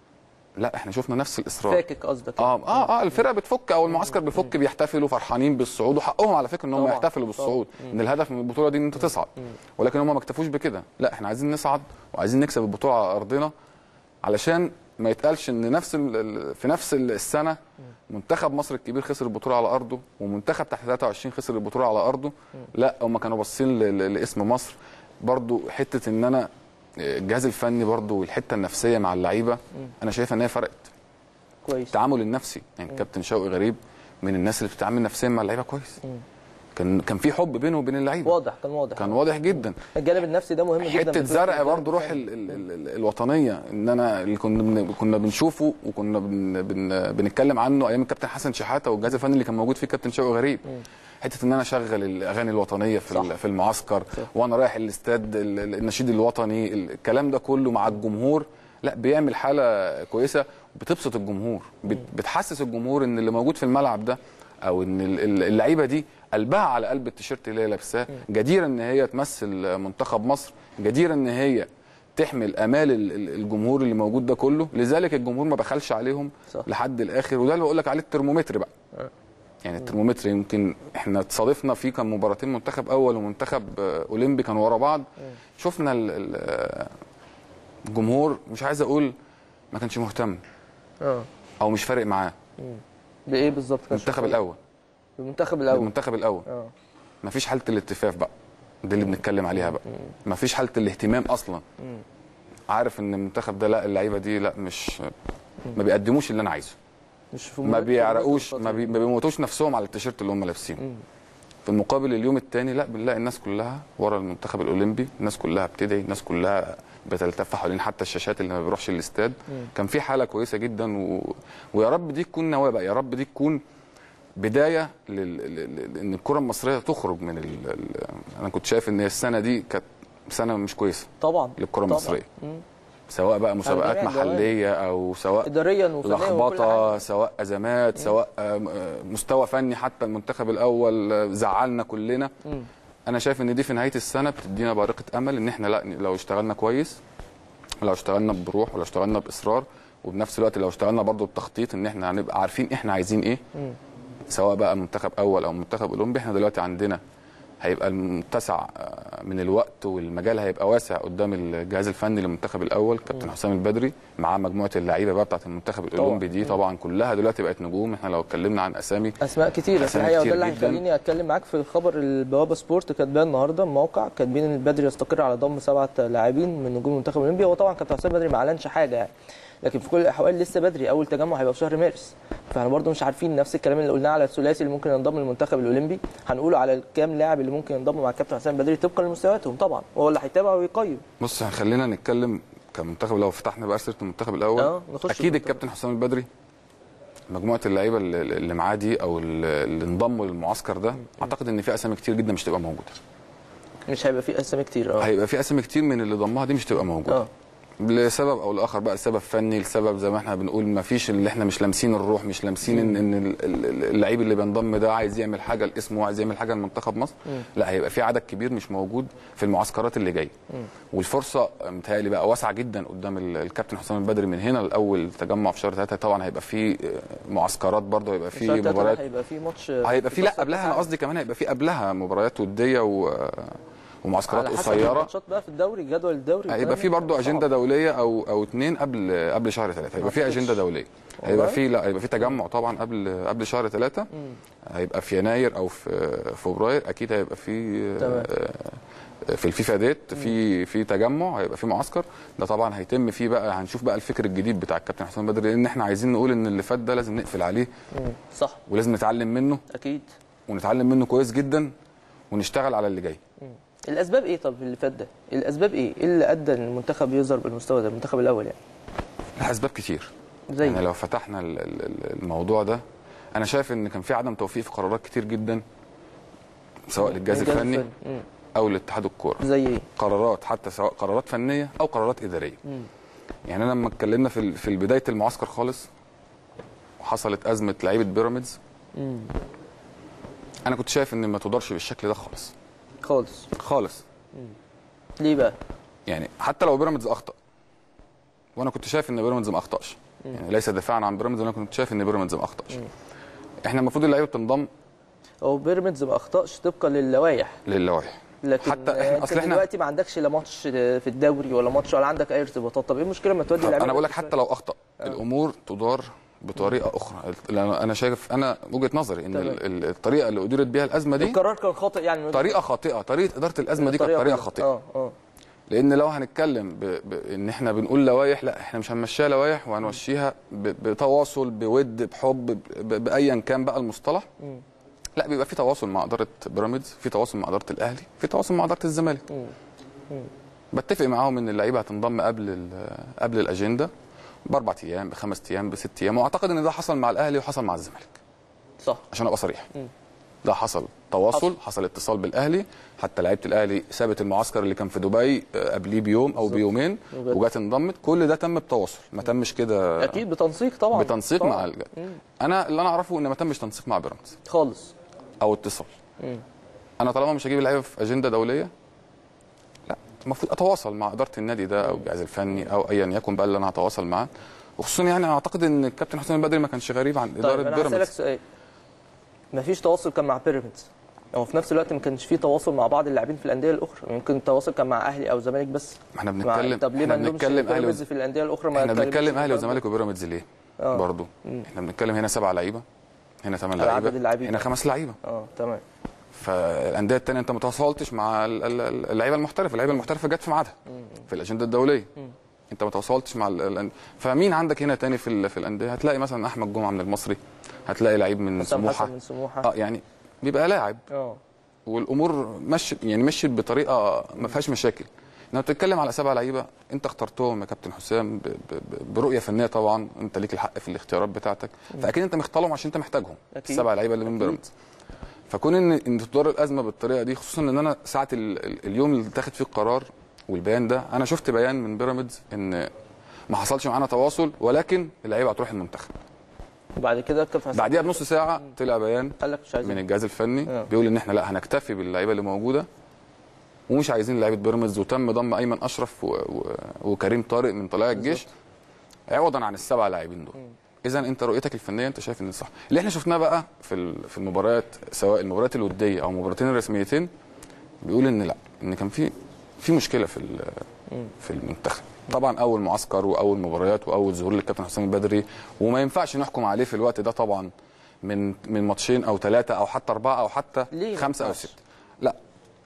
لا احنا شفنا نفس الاصرار فاكك قصدك اه اه اه الفرقه بتفك او المعسكر بيفك بيحتفلوا فرحانين بالصعود وحقهم على فكره ان هم طبعاً، يحتفلوا بالصعود ان الهدف من البطوله دي ان انت تصعد ولكن هم ما اكتفوش بكده لا احنا عايزين نصعد وعايزين نكسب البطوله على ارضنا علشان ما يتقالش ان نفس ال- ال- في نفس ال- السنه منتخب مصر الكبير خسر البطوله على ارضه ومنتخب تحت 23 خسر البطوله على ارضه لا هم كانوا باصين ل- ل- لاسم مصر برضو حته ان انا الجهاز الفني برضو والحته النفسيه مع اللعيبه انا شايفه ان هي فرقت كويس التعامل النفسي يعني كابتن شوقي غريب من الناس اللي بتتعامل نفسيا مع اللعيبه كويس كان كان في حب بينه وبين اللعيبه واضح كان واضح كان واضح جدا الجانب النفسي ده مهم جدا حته في زرع الفرق. برضه روح ال ال ال ال الوطنيه ان انا اللي كنا بن كنا بنشوفه وكنا بن بن بنتكلم عنه ايام الكابتن حسن شحاته والجهاز الفني اللي كان موجود فيه كابتن شوقي غريب حته ان انا اشغل الاغاني الوطنيه في صح. ال- في المعسكر وانا رايح الاستاد ال- ال- النشيد الوطني الكلام ده كله مع الجمهور لا بيعمل حاله كويسه بتبسط الجمهور بت- بتحسس الجمهور ان اللي موجود في الملعب ده او ان ال- ال- اللعيبه دي قلبها على قلب التيشيرت اللي هي لابساه جديره ان هي تمثل منتخب مصر جديره ان هي تحمل امال ال- ال- الجمهور اللي موجود ده كله لذلك الجمهور ما بخلش عليهم صح. لحد الاخر وده اللي بقول لك عليه الترمومتر بقى يعني الترمومتر يمكن احنا تصادفنا فيه كان مباراتين منتخب اول ومنتخب آه، اولمبي كانوا ورا بعض شفنا ال- ال- آه، الجمهور مش عايز اقول ما كانش مهتم اه او مش فارق معاه بايه بالظبط كان المنتخب شغال؟ الاول المنتخب الاول المنتخب الاول اه ما فيش حاله الاتفاف بقى دي اللي بنتكلم عليها بقى ما فيش حاله الاهتمام اصلا عارف ان المنتخب ده لا اللعيبه دي لا مش ما بيقدموش اللي انا عايزه مش في ما مباراة- بيعرقوش الفترة ما, دي. بي... ما بيموتوش نفسهم على التيشيرت اللي هم لابسينه في المقابل اليوم الثاني لا بنلاقي الناس كلها ورا المنتخب الاولمبي الناس كلها بتدعي الناس كلها بتلتف حوالين حتى الشاشات اللي ما بيروحش الاستاد كان في حاله كويسه جدا و... ويا رب دي تكون نواه بقى يا رب دي تكون بدايه لل... لل... ان الكره المصريه تخرج من ال... ال... انا كنت شايف ان هي السنه دي كانت سنه مش كويسه طبعا للكره طبعاً. المصريه مم. سواء بقى مسابقات جميع الجوانب. محليه او سواء اداريا وفنيا وكل لخبطه حاجه سواء ازمات سواء آم، آه، مستوى فني حتى المنتخب الاول آه، زعلنا كلنا مم. انا شايف ان دي في نهايه السنه بتدينا بارقه امل ان احنا لا لو اشتغلنا كويس لو اشتغلنا بروح ولو اشتغلنا باصرار وبنفس الوقت لو اشتغلنا برضو بتخطيط ان احنا هنبقى عارفين احنا عايزين ايه مم. سواء بقى منتخب اول او منتخب اولمبي احنا دلوقتي عندنا هيبقى المتسع آه، من الوقت والمجال هيبقى واسع قدام الجهاز الفني للمنتخب الاول كابتن حسام البدري مع مجموعه اللعيبه بقى بتاعت المنتخب الاولمبي دي طبعا كلها دلوقتي بقت نجوم احنا لو اتكلمنا عن اسامي اسماء كتيره في أسامي الحقيقه وده كتير اللي جداً. هيخليني اتكلم معاك في الخبر البوابه سبورت كاتباه النهارده الموقع كاتبين ان البدري يستقر على ضم سبعه لاعبين من نجوم المنتخب الاولمبي هو طبعا كابتن حسام البدري ما اعلنش حاجه يعني لكن في كل الاحوال لسه بدري اول تجمع هيبقى في شهر مارس فاحنا برضو مش عارفين نفس الكلام اللي قلناه على الثلاثي اللي ممكن ينضم للمنتخب الاولمبي هنقوله على الكام لاعب اللي ممكن ينضموا مع الكابتن حسام بدري طبقا لمستوياتهم طبعا وهو اللي هيتابع ويقيم بص خلينا نتكلم كمنتخب لو فتحنا بقى سيره المنتخب الاول اه، نخش اكيد في الكابتن حسام البدري مجموعه اللعيبه اللي اللي معاه دي او اللي اللي انضموا للمعسكر ده اعتقد ان في اسامي كتير جدا مش تبقى موجوده مش هيبقى في اسامي كتير اه هيبقى في اسامي كتير من اللي ضمها دي مش تبقى موجوده اه لسبب او لاخر بقى سبب فني لسبب زي ما احنا بنقول ما فيش اللي احنا مش لامسين الروح مش لامسين ان ان ال- ال- اللعيب اللي بينضم ده عايز يعمل حاجه لاسمه وعايز يعمل حاجه لمنتخب مصر لا هيبقى في عدد كبير مش موجود في المعسكرات اللي جايه والفرصه متهيألي بقى واسعه جدا قدام ال- الكابتن حسام البدري من هنا لاول تجمع في شهر ثلاثه طبعا هيبقى في معسكرات برضه هيبقى في شهر تلاتة ده مباريات هيبقى في ماتش هيبقى في لا تصفيات قبلها انا العالم. قصدي كمان هيبقى في قبلها مباريات وديه و ومعسكرات على حسب قصيره الماتشات بقى في الدوري جدول الدوري هيبقى والكلام في ده. برضه صعب. اجنده دوليه او او اتنين قبل قبل شهر ثلاثه هيبقى في أعتقدش. اجنده دوليه هيبقى والله؟ في لا هيبقى في تجمع طبعا قبل قبل شهر ثلاثه هيبقى في يناير او في فبراير اكيد هيبقى في تمام. آه، في الفيفا ديت في في تجمع هيبقى في معسكر ده طبعا هيتم فيه بقى هنشوف بقى الفكر الجديد بتاع الكابتن حسام بدري لان احنا عايزين نقول ان اللي فات ده لازم نقفل عليه مم. صح ولازم نتعلم منه اكيد ونتعلم منه كويس جدا ونشتغل على اللي جاي الاسباب ايه طب اللي فات ده الاسباب ايه ايه اللي ادى ان المنتخب يظهر بالمستوى ده المنتخب الاول يعني اسباب كتير زي يعني لو فتحنا ال- ال- ال- الموضوع ده انا شايف ان كان في عدم توفيق في قرارات كتير جدا سواء للجهاز الفني مم. او لاتحاد الكوره زي ايه قرارات حتى سواء قرارات فنيه او قرارات اداريه مم. يعني انا لما اتكلمنا في ال- في بدايه المعسكر خالص وحصلت ازمه لعيبه بيراميدز مم. انا كنت شايف ان ما تدارش بالشكل ده خالص خالص خالص ليه بقى يعني حتى لو بيراميدز اخطا وانا كنت شايف ان بيراميدز ما اخطاش يعني ليس دفاعا عن بيراميدز انا كنت شايف ان بيراميدز ما اخطاش احنا المفروض اللعيبه تنضم هو بيراميدز ما اخطاش طبقا للوائح للوائح لكن حتى إحنا- انت أصل إحنا- دلوقتي ما عندكش لا ماتش في الدوري ولا ماتش ولا عندك اي ارتباطات طب ايه المشكله ما تودي اللعيبه انا بقول لك حتى لو اخطا الامور تدار بطريقه اخرى لأن انا شايف انا وجهه نظري ان تمام. ال- ال- الطريقه اللي اديرت بيها الازمه دي القرار كان خاطئ يعني من وجهة طريقه خاطئه طريقه اداره الازمه دي كانت طريقه كلها. خاطئه اه اه لان لو هنتكلم ب... ب... ان احنا بنقول لوائح لا احنا مش هنمشيها لوائح وهنمشيها ب... بتواصل بود بحب ب... ب... بايا كان بقى المصطلح مم. لا بيبقى في تواصل مع اداره بيراميدز في تواصل مع اداره الاهلي في تواصل مع اداره الزمالك مم. بتفق معاهم ان اللعيبه هتنضم قبل ال... قبل الاجنده باربع ايام بخمس ايام بست ايام واعتقد ان ده حصل مع الاهلي وحصل مع الزمالك صح عشان ابقى صريح مم. ده حصل تواصل حصل. حصل, حصل اتصال بالاهلي حتى لعيبه الاهلي سابت المعسكر اللي كان في دبي آه، قبليه بيوم او بالظبط. بيومين وجت. وجات انضمت كل ده تم بتواصل ما تمش كده اكيد بتنسيق طبعا بتنسيق طبعاً. مع الج... مم. انا اللي انا اعرفه ان ما تمش تنسيق مع بيراميدز خالص او اتصال مم. انا طالما مش هجيب اللعيبه في اجنده دوليه لا المفروض اتواصل مع اداره النادي ده او الجهاز الفني او ايا يكن بقى اللي انا هتواصل معاه وخصوصا يعني اعتقد ان الكابتن حسام البدري ما كانش غريب عن اداره طيب انا هسالك بيراميدز سؤال مفيش تواصل كان مع بيراميدز هو في نفس الوقت ما كانش في تواصل مع بعض اللاعبين في الانديه الاخرى يمكن التواصل كان مع اهلي او زمالك بس ما احنا مع... بنتكلم طب ليه ما احنا نلومش بنتكلم اهلي بيراميدز وز... في الانديه الاخرى ما احنا اتكلمش بنتكلم في اهلي الكلام ده؟ وزمالك وبيراميدز ليه آه. برضه احنا بنتكلم هنا سبع لعيبه هنا ثمان على لعيبه عدد اللاعبين. هنا خمس لعيبه اه تمام فالانديه الثانيه انت ما تواصلتش مع ال- ال- اللعيبه المحترفه اللعيبه المحترفه جت في ميعادها في الاجنده الدوليه انت ما تواصلتش مع ال- ال- فمين عندك هنا تاني في ال- في الانديه هتلاقي مثلا احمد جمعه من المصري هتلاقي لعيب من حسام سموحه حسن من سموحه اه يعني بيبقى لاعب اه والامور مشت يعني مشيت بطريقه ما فيهاش مشاكل لما بتتكلم على سبع لعيبه انت اخترتهم يا كابتن حسام ب- ب- ب- برؤيه فنيه طبعا انت ليك الحق في الاختيارات بتاعتك فاكيد انت مختارهم عشان انت محتاجهم أكيد. السبع لعيبه اللي من أكيد. بيراميدز فكون ان ان تدار الازمه بالطريقه دي خصوصا ان انا ساعه ال- ال- اليوم اللي اتاخد فيه القرار والبيان ده انا شفت بيان من بيراميدز ان ما حصلش معانا تواصل ولكن اللعيبه هتروح المنتخب وبعد كده الكابتن حسن بعديها بنص ساعه طلع بيان قال لك مش عايز من الجهاز الفني آه. بيقول ان احنا لا هنكتفي باللعيبه اللي موجوده ومش عايزين لعيبه بيراميدز وتم ضم ايمن اشرف و... و... وكريم طارق من طلائع الجيش عوضا عن السبع لاعبين دول اذا انت رؤيتك الفنيه انت شايف ان صح اللي احنا شفناه بقى في ال- في المباريات سواء المباريات الوديه او المباراتين الرسميتين بيقول ان لا ان كان في في مشكله في ال- في المنتخب طبعا اول معسكر واول مباريات واول ظهور للكابتن حسام البدري وما ينفعش نحكم عليه في الوقت ده طبعا من من ماتشين او ثلاثه او حتى اربعه او حتى ليه ما خمسه او ينفعش؟ سته لا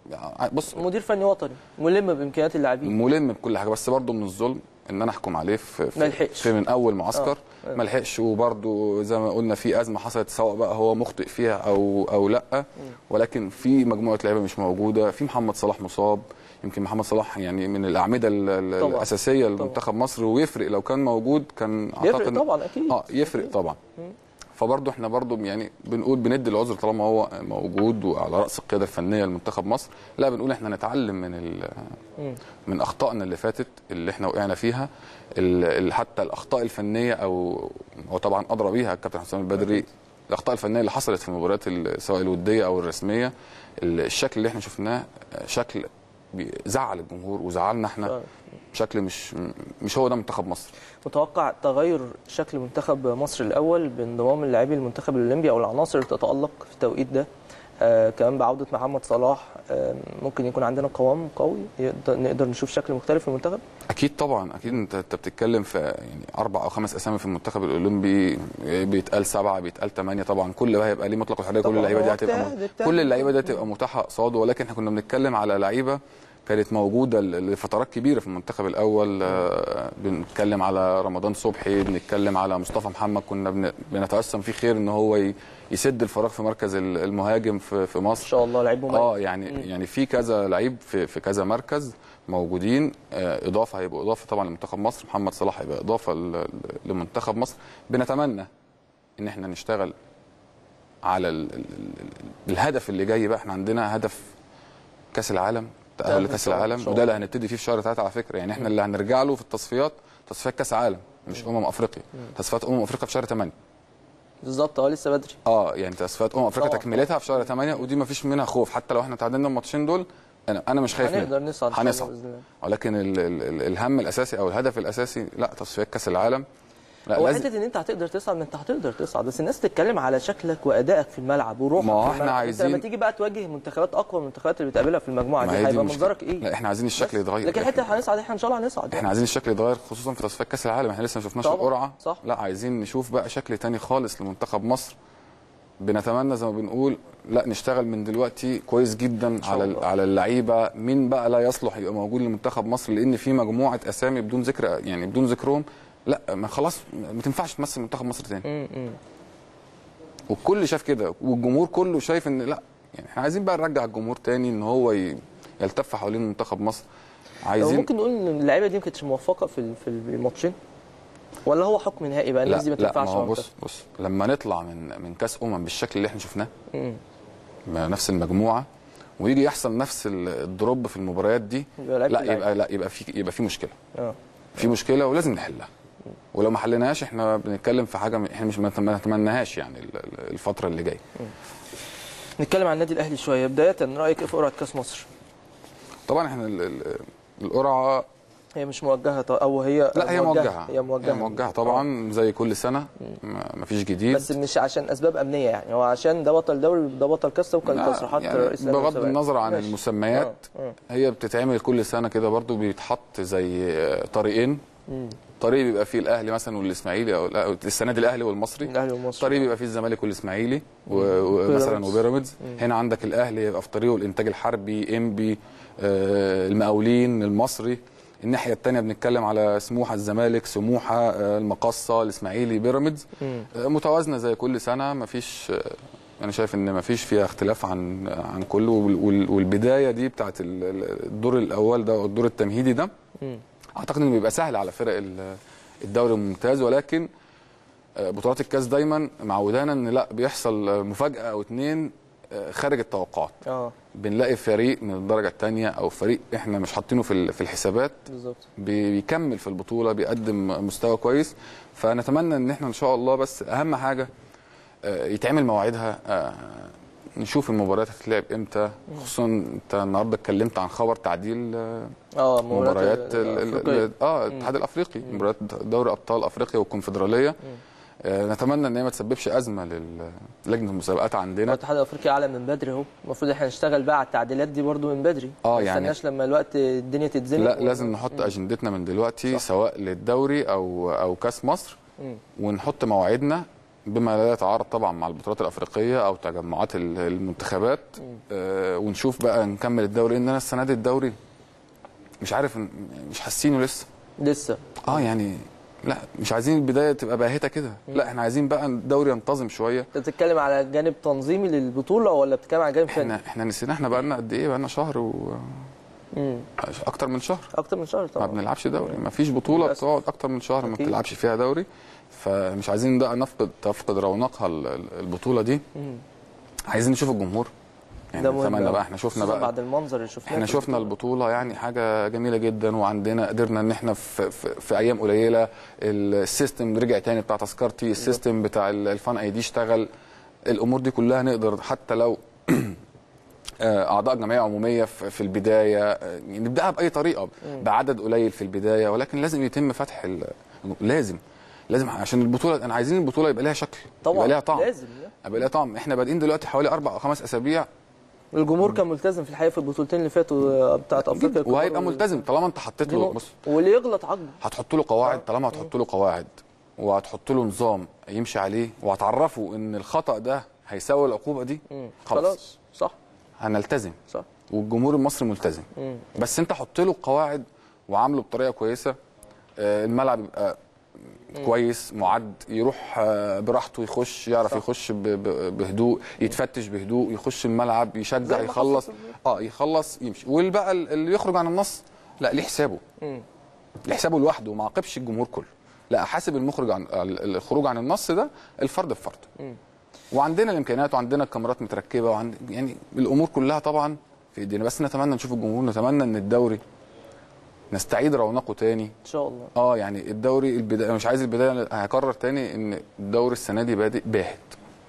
بص مدير فني وطني ملم بامكانيات اللاعبين ملم بكل حاجه بس برضه من الظلم ان انا احكم عليه في, في, ما لحقش. في من اول معسكر آه. ما لحقش وبرضه زي ما قلنا في ازمه حصلت سواء بقى هو مخطئ فيها او او لا ولكن في مجموعه لعيبه مش موجوده في محمد صلاح مصاب يمكن محمد صلاح يعني من الاعمده ال- ال- طبعاً. الاساسيه لمنتخب مصر ويفرق لو كان موجود كان يفرق طبعا اكيد اه يفرق طبعا فبرضه احنا برضه يعني بنقول بندي العذر طالما هو موجود وعلى راس القياده الفنيه لمنتخب مصر لا بنقول احنا نتعلم من ال- من اخطائنا اللي فاتت اللي احنا وقعنا فيها ال- ال- حتى الاخطاء الفنيه او هو طبعا ادرى بيها الكابتن حسام البدري الاخطاء الفنيه اللي حصلت في المباريات ال- سواء الوديه او الرسميه ال- الشكل اللي احنا شفناه شكل زعل الجمهور وزعلنا احنا فعلا. شكل مش مش هو ده منتخب مصر متوقع تغير شكل منتخب مصر الاول بانضمام اللاعبي المنتخب الاولمبي او العناصر اللي تتالق في التوقيت ده آه كمان بعوده محمد صلاح آه ممكن يكون عندنا قوام قوي يقدر نقدر نشوف شكل مختلف في المنتخب اكيد طبعا اكيد انت انت بتتكلم في يعني اربع او خمس اسامي في المنتخب الاولمبي بيتقال سبعه بيتقال ثمانيه طبعا كل ده هيبقى ليه مطلق الحريه كل طبعاً اللعيبه دي هو هتبقى اجتهاد- م- اجتهاد. كل اللعيبه دي هتبقى متاحه قصاده ولكن احنا كنا بنتكلم على لعيبه كانت موجوده ل- لفترات كبيره في المنتخب الاول آه، بنتكلم على رمضان صبحي بنتكلم على مصطفى محمد كنا بن- بنتوسم فيه خير ان هو ي- يسد الفراغ في مركز ال- المهاجم في في ان مصر شاء الله لعيب مميز اه يعني يعني في كذا لعيب في في كذا مركز موجودين آه، اضافه هيبقوا اضافه طبعا لمنتخب مصر محمد صلاح هيبقى اضافه ل- ل- لمنتخب مصر بنتمنى ان احنا نشتغل على ال ال ال الهدف اللي جاي بقى احنا عندنا هدف كاس العالم ده تاهل إن لكاس شاء الله، إن العالم شاء وده اللي الله. هنبتدي فيه في شهر ثلاثة على فكره يعني احنا اللي هنرجع له في التصفيات تصفيات كاس عالم مش امم افريقيا تصفيات امم افريقيا في شهر 8 بالظبط اه لسه بدري اه يعني تصفيات امم افريقيا طبعاً. تكملتها في شهر 8 ودي ما فيش منها خوف حتى لو احنا تعادلنا الماتشين دول انا انا مش خايف هنقدر منها. نصعد إن شاء الله هنصعد بإذن الله. ولكن ال ال ال الهم الاساسي او الهدف الاساسي لا تصفيات كاس العالم لا هو لازم حته ان انت هتقدر تصعد ما انت هتقدر تصعد بس الناس تتكلم على شكلك وادائك في الملعب وروحك ما هو في احنا الملعب. عايزين- انت لما تيجي بقى تواجه منتخبات اقوى من المنتخبات اللي بتقابلها في المجموعه دي ما هي دي هيبقى المشكلة. منظرك ايه لا احنا عايزين الشكل يتغير لكن حته هنصعد احنا ان شاء الله هنصعد احنا عايزين الشكل يتغير خصوصا في تصفيات كاس العالم احنا لسه ما شفناش طبعاً، القرعه صح. لا عايزين نشوف بقى شكل تاني خالص لمنتخب مصر بنتمنى زي ما بنقول لا نشتغل من دلوقتي كويس جدا شاء على الله. على اللعيبه مين بقى لا يصلح يبقى موجود لمنتخب مصر لان في مجموعه اسامي بدون ذكر يعني بدون ذكرهم لا ما خلاص ما تنفعش تمثل منتخب مصر تاني م- م. والكل شاف كده والجمهور كله شايف ان لا يعني احنا عايزين بقى نرجع الجمهور تاني ان هو ي- يلتف حوالين منتخب مصر هو عايزين ممكن نقول ان اللعيبه دي ما كانتش موفقه في ال- في الماتشين ولا هو حكم نهائي بقى الناس دي ما لا تنفعش ما هو مع بص بص لما نطلع من من كاس امم بالشكل اللي احنا شفناه مم. مع نفس المجموعه ويجي يحصل نفس ال- الدروب في المباريات دي يبقى لعيبة لا اللعيبة. يبقى لا يبقى في يبقى في مشكله اه في مشكله ولازم نحلها ولو ما حليناهاش احنا بنتكلم في حاجه احنا مش ما نتمناهاش يعني ال- ال- الفتره اللي جايه نتكلم عن النادي الاهلي شويه بدايه رايك ايه في قرعه كاس مصر طبعا احنا ال- ال- القرعه هي مش موجهه ط- او هي لا هي موجهه هي موجهه هي موجهه طبعا زي كل سنه ما ما فيش جديد بس مش عشان اسباب امنيه يعني هو عشان ده بطل دوري ده بطل كاس وكان لا، تصريحات يعني رئيس النادي بغض والسباق. النظر عن ماشي. المسميات آه، آه. هي بتتعمل كل سنه كده برضو بيتحط زي طريقين طريق بيبقى فيه الاهلي مثلا والاسماعيلي او لا، السنه دي الاهلي والمصري الاهلي والمصري طريق بيبقى فيه الزمالك والاسماعيلي و- ومثلا بيراميدز. وبيراميدز هنا عندك الاهلي يبقى في طريقه الانتاج الحربي انبي آه، المقاولين المصري الناحيه الثانيه بنتكلم على سموحه الزمالك سموحه آه، المقصه الاسماعيلي بيراميدز مم. آه، متوازنه زي كل سنه مفيش آه، انا شايف ان مفيش فيها اختلاف عن عن كله وال- وال- والبدايه دي بتاعت ال- ال- الدور الاول ده والدور التمهيدي ده مم. اعتقد انه بيبقى سهل على فرق ال- الدوري الممتاز ولكن آه، بطولات الكاس دايما معودانا ان لا بيحصل آه، مفاجاه او اتنين آه، خارج التوقعات اه بنلاقي فريق من الدرجه الثانيه او فريق احنا مش حاطينه في ال- في الحسابات بالظبط بي- بيكمل في البطوله بيقدم مستوى كويس فنتمنى ان احنا ان شاء الله بس اهم حاجه آه، يتعمل مواعيدها آه، نشوف المباريات هتتلعب امتى خصوصا انت النهارده اتكلمت عن خبر تعديل آه، اه مباريات ال- ال- الأفريقية. ال- اه الاتحاد الافريقي مباريات دوري ابطال افريقيا والكونفدراليه آه، نتمنى ان هي ما تسببش ازمه للجنه المسابقات هو عندنا الاتحاد الافريقي اعلى من بدري اهو المفروض احنا نشتغل بقى على التعديلات دي برضو من بدري آه، ما يعني- نستناش لما الوقت الدنيا تتزنق لا لازم نحط اجندتنا من دلوقتي صح. سواء للدوري او او كاس مصر مم. ونحط مواعيدنا بما لا يتعارض طبعا مع البطولات الافريقيه او تجمعات ال- المنتخبات آه ونشوف بقى نكمل الدوري ان انا السنه دي الدوري مش عارف ن- مش حاسينه لسه لسه اه يعني لا مش عايزين البدايه تبقى باهته كده لا احنا عايزين بقى الدوري ينتظم شويه انت بتتكلم على جانب تنظيمي للبطوله ولا بتتكلم على جانب فني؟ احنا احنا نسينا احنا بقى لنا قد ايه بقى لنا شهر و مم. اكتر من شهر اكتر من شهر ما طبعا بنلعبش دوري ما فيش بطوله للأسف. بتقعد اكتر من شهر ما أكيد. بتلعبش فيها دوري فمش عايزين بقى نفقد تفقد رونقها ال- ال- البطوله دي مم. عايزين نشوف الجمهور يعني ده مهم نتمنى أوي. بقى احنا شفنا خصوصاً بقى بعد المنظر اللي شفناه احنا في شفنا البطوله يعني حاجه جميله جدا وعندنا قدرنا ان احنا في, في, في ايام قليله السيستم رجع تاني بتاع تذكرتي السيستم بتاع ال- الفان اي دي اشتغل الامور دي كلها نقدر حتى لو آه، اعضاء جمعيه عموميه في في البدايه آه، نبداها باي طريقه بعدد قليل في البدايه ولكن لازم يتم فتح ال- لازم لازم عشان البطوله انا عايزين البطوله يبقى لها شكل طبعا يبقى لها طعم لازم يبقى لها طعم احنا بادئين دلوقتي حوالي اربع او خمس اسابيع الجمهور كان ملتزم في الحقيقه في البطولتين اللي فاتوا بتاعت افريقيا الكبار وهيبقى وال- ملتزم طالما انت حطيت دي له نقطة. بص واللي يغلط عاقبه هتحط له قواعد طالما هتحط له قواعد وهتحط له نظام يمشي عليه وهتعرفه ان الخطا ده هيساوي العقوبه دي مم. خلاص خلاص صح هنلتزم صح والجمهور المصري ملتزم مم. بس انت حط له قواعد وعامله بطريقه كويسه آه، الملعب يبقى كويس معد يروح آه، براحته يخش يعرف صح. يخش ب- ب- بهدوء يتفتش بهدوء يخش الملعب زي يشجع ما يخلص حصل في البيت. اه يخلص يمشي واللي بقى اللي يخرج عن النص لا ليه حسابه مم. لحسابه لوحده وما عاقبش الجمهور كله لا احاسب المخرج عن الخروج عن النص ده الفرد بفرد مم. وعندنا الامكانيات وعندنا الكاميرات متركبه وعند يعني الامور كلها طبعا في ايدينا بس نتمنى نشوف الجمهور نتمنى ان الدوري نستعيد رونقه تاني ان شاء الله اه يعني الدوري البدايه مش عايز البدايه أنا هكرر تاني ان الدوري السنه دي بادئ باهت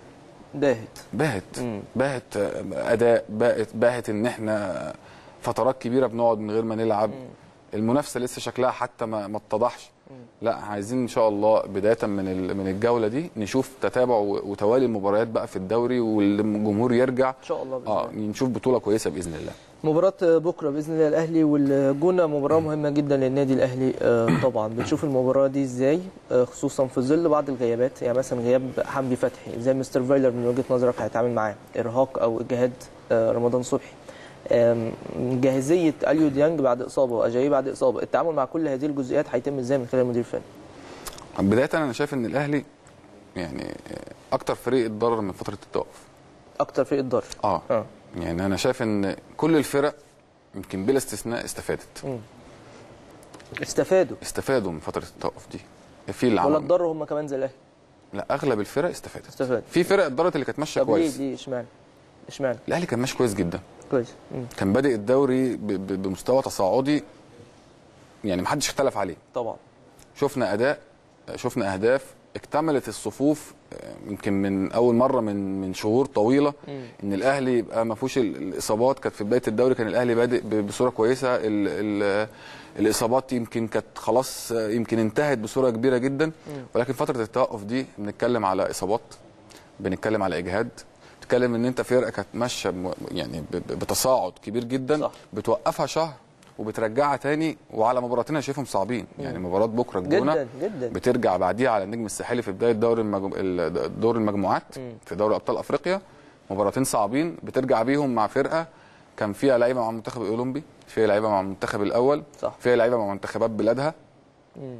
داهت باهت مم. باهت آه، اداء باهت باهت ان احنا فترات كبيره بنقعد من غير ما نلعب المنافسه لسه شكلها حتى ما ما اتضحش لا عايزين ان شاء الله بدايه من ال- من الجوله دي نشوف تتابع و- وتوالي المباريات بقى في الدوري والجمهور يرجع ان شاء الله بإذن اه الله. نشوف بطوله كويسه باذن الله مباراة بكرة بإذن الله الأهلي والجونة مباراة مهمة جدا للنادي الأهلي آه، طبعا بتشوف المباراة دي إزاي آه، خصوصا في ظل بعض الغيابات يعني مثلا غياب حمدي فتحي زي مستر فايلر من وجهة نظرك هيتعامل معاه إرهاق أو إجهاد آه، رمضان صبحي آم، جاهزية أليو ديانج بعد إصابة وأجاي بعد إصابة التعامل مع كل هذه الجزئيات هيتم إزاي من خلال المدير الفني بدايه انا شايف ان الاهلي يعني اكتر فريق اتضرر من فتره التوقف أكتر فريق الضر اه اه يعني انا شايف ان كل الفرق يمكن بلا استثناء استفادت استفادوا استفادوا من فتره التوقف دي في اللي ولا عمل اتضروا هم كمان زي الأهلي لا اغلب الفرق استفادت استفاد في فرق اتضرت اللي كانت ماشيه طب ليه كويس ليه اشمعنى اشمعنى الاهلي كان ماشي كويس جدا كويس مم. كان بادئ الدوري ب- ب- بمستوى تصاعدي يعني محدش اختلف عليه طبعا شفنا اداء شفنا اهداف اكتملت الصفوف آه، يمكن من اول مره من من شهور طويله مم. ان الاهلي يبقى ما فيهوش ال- الاصابات كانت في بدايه الدوري كان الاهلي بادئ ب- بصوره كويسه ال ال الاصابات يمكن كانت خلاص آه، يمكن انتهت بصوره كبيره جدا ولكن فتره التوقف دي بنتكلم على اصابات بنتكلم على اجهاد بتتكلم ان انت فرقه كانت ماشيه بم- يعني ب- ب- بتصاعد كبير جدا صح. بتوقفها شهر وبترجعها تاني وعلى مباراتين انا شايفهم صعبين يعني مباراه بكره الجونه جدا جدا بترجع بعديها على النجم الساحلي في بدايه دور المجم... ال- دور المجموعات في دوري ابطال افريقيا مباراتين صعبين بترجع بيهم مع فرقه كان فيها لعيبه مع المنتخب الاولمبي فيها لعيبه مع المنتخب الاول صح. فيها لعيبه مع منتخبات بلادها مم.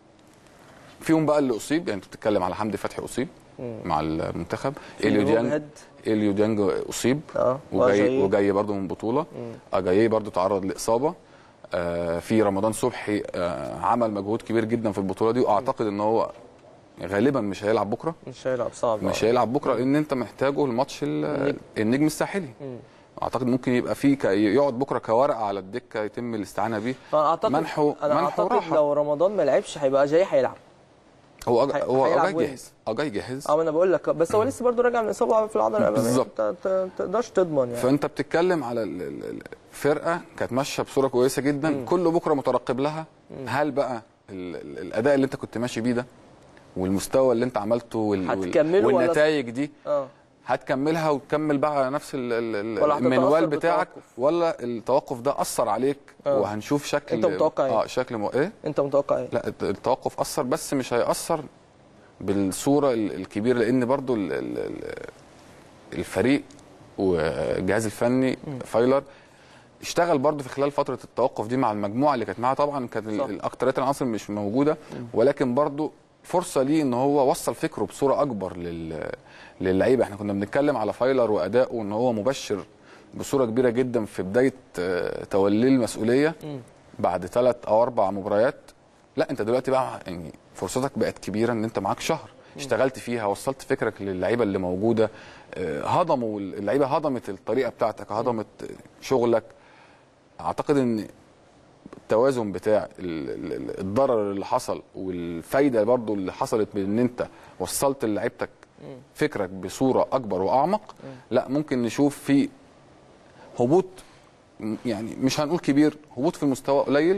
فيهم بقى اللي اصيب يعني انت بتتكلم على حمدي فتحي اصيب مم. مع المنتخب في اليو ديانج مجهد. اليو ديانج اصيب اه وجاي وأجاييه. وجاي برضه من بطوله اجاييه برضه تعرض لاصابه آه في رمضان صبحي آه عمل مجهود كبير جدا في البطوله دي واعتقد ان هو غالبا مش هيلعب بكره مش هيلعب صعب مش آه. هيلعب بكره لان انت محتاجه الماتش ال- النجم. النجم الساحلي مم. اعتقد ممكن يبقى فيه ك- يقعد بكره كورقه على الدكه يتم الاستعانه بيه فانا اعتقد منحه انا منحه اعتقد راحه لو رمضان ما لعبش هيبقى جاي هيلعب هو أج... هي- هو هيلعب اجاي وين؟ جاهز اجاي جاهز اه ما انا بقول لك بس هو لسه برضه راجع من اصابه في العضله الاماميه بالظبط. انت أنت ما تقدرش تضمن يعني فانت بتتكلم على ال- ال- ال- الفرقه كانت ماشيه بصوره كويسه جدا كل بكره مترقب لها هل بقى ال- ال- الاداء اللي انت كنت ماشي بيه ده والمستوى اللي انت عملته وال... هتكمله ولا- والنتائج دي اه هتكملها وتكمل بقى على نفس ال- ال- ولا ال- هتتأثر المنوال بتاعك بالتوقف؟ ولا التوقف ده اثر عليك آه. وهنشوف شكل أنت متوقع إيه؟ اه شكل م... ايه انت متوقع ايه؟ لا الت- التوقف اثر بس مش هيأثر بالصوره ال- الكبيره لان برضو ال- ال- ال- الفريق والجهاز الفني فايلر اشتغل برضه في خلال فتره التوقف دي مع المجموعه اللي كانت معاه طبعا كانت ال- صح. الاكتريه العناصر مش موجوده ولكن برضه فرصه ليه ان هو وصل فكره بصوره اكبر لل للعيبه احنا كنا بنتكلم على فايلر وادائه ان هو مبشر بصوره كبيره جدا في بدايه آه، توليه المسؤوليه بعد ثلاث او اربع مباريات لا انت دلوقتي بقى يعني فرصتك بقت كبيره ان انت معاك شهر اشتغلت فيها وصلت فكرك للعيبه اللي موجوده آه، هضموا اللعيبه هضمت الطريقه بتاعتك هضمت شغلك اعتقد ان التوازن بتاع ال- ال- ال- الضرر اللي حصل والفايده برضو اللي حصلت بان انت وصلت لعيبتك فكرك بصوره اكبر واعمق لا ممكن نشوف في هبوط م- يعني مش هنقول كبير هبوط في المستوى قليل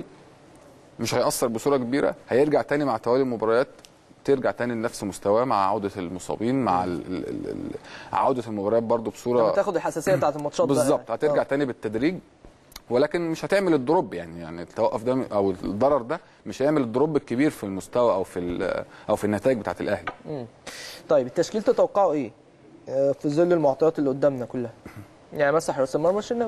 مش هيأثر بصوره كبيره هيرجع تاني مع توالي المباريات ترجع تاني لنفس مستواه مع عوده المصابين مع ال ال ال ال عوده المباريات برضو بصوره لما تاخد الحساسيه بتاعت الماتشات بقى بالظبط يعني. هترجع آه. تاني بالتدريج ولكن مش هتعمل الدروب يعني يعني التوقف ده او الضرر ده مش هيعمل الدروب الكبير في المستوى او في ال- او في النتائج بتاعت الاهلي طيب التشكيل تتوقعه ايه آه، في ظل المعطيات اللي قدامنا كلها يعني مثلا حراس المرمى الشناوي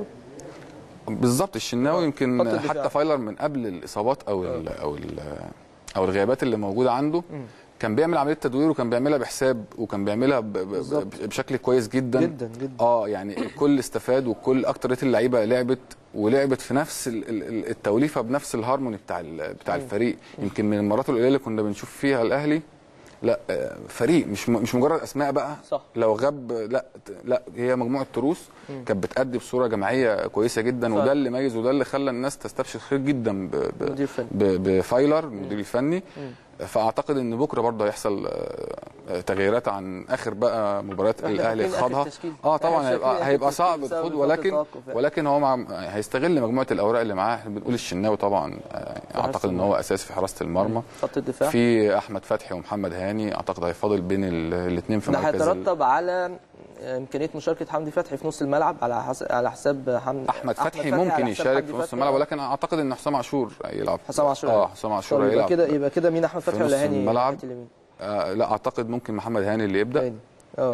بالظبط الشناوي خط يمكن الدفاع. حتى فايلر من قبل الاصابات او ال او ال او الغيابات اللي موجوده عنده كان بيعمل عمليه تدوير وكان بيعملها بحساب وكان بيعملها ب- ب- بالظبط. ب- بشكل كويس جدا جدا جدا اه يعني الكل استفاد وكل اكتريه اللعيبه لعبت ولعبت في نفس ال- ال- ال- التوليفه بنفس الهارموني بتاع ال- بتاع الفريق يمكن من المرات القليله اللي كنا بنشوف فيها الاهلي لا آه، فريق مش م- مش مجرد اسماء بقى صح. لو غاب لا لا هي مجموعه تروس كانت بتأدي بصوره جماعيه كويسه جدا صح. وده اللي ميز وده اللي خلى الناس تستبشر خير جدا ب- ب- مدير فني. ب- بفايلر المدير الفني فاعتقد ان بكره برضه هيحصل آه، آه، تغييرات عن اخر بقى مباريات إحنا الاهلي فاكرين آخر خاضها تشكيل. اه إحنا طبعا شايفين هيبقى آخر هيبقى تشكيل صعب بسبب الخوض فترة ولكن التوقف يعني. ولكن هو مع هيستغل مجموعه الاوراق اللي معاه احنا بنقول الشناوي طبعا آه، اعتقد ان هو اساسي في حراسه المرمى خط الدفاع في احمد فتحي ومحمد هاني اعتقد هيفاضل بين الاثنين في ده مركز ال- هيترتب على امكانيه مشاركه حمدي فتحي في نص الملعب على حس... على حساب حمدي احمد فتحي على ممكن حساب يشارك حمدي في نص فتحي. الملعب ولكن اعتقد ان حسام عاشور هيلعب حسام عاشور اه حسام عاشور طب يبقى هيلعب كده يبقى كده مين احمد في فتحي نص ولا هاني الملعب. ناحية اليمين؟ آه لا اعتقد ممكن محمد هاني اللي يبدا هاني. اه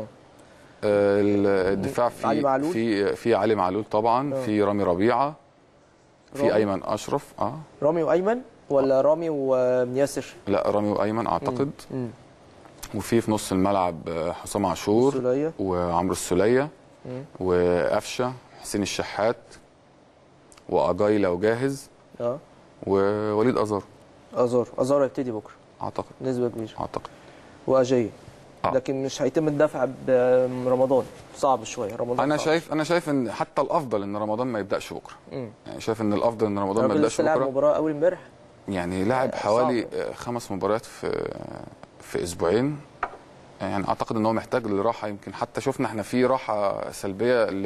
آه الدفاع في علي معلول؟ في في علي معلول طبعا آه. في رامي ربيعه في رامي؟ ايمن اشرف اه رامي وايمن ولا رامي وياسر لا رامي وايمن اعتقد مم. وفي في نص الملعب آه، حسام عاشور سولية وعمرو السوليه مم. وقفشه حسين الشحات واجاي لو جاهز اه ووليد ازار ازار ازار هيبتدي بكره اعتقد نسبه كبيره اعتقد واجاي آه. لكن مش هيتم الدفع برمضان صعب شويه رمضان انا صعب. شايف انا شايف ان حتى الافضل ان رمضان ما يبداش بكره مم. يعني شايف ان الافضل ان رمضان ما الراجل يبداش لسه لاعب بكره مباراه اول امبارح يعني لعب آه، حوالي صعب. آه، خمس مباريات في في اسبوعين يعني اعتقد ان هو محتاج لراحه يمكن حتى شفنا احنا في راحه سلبيه ل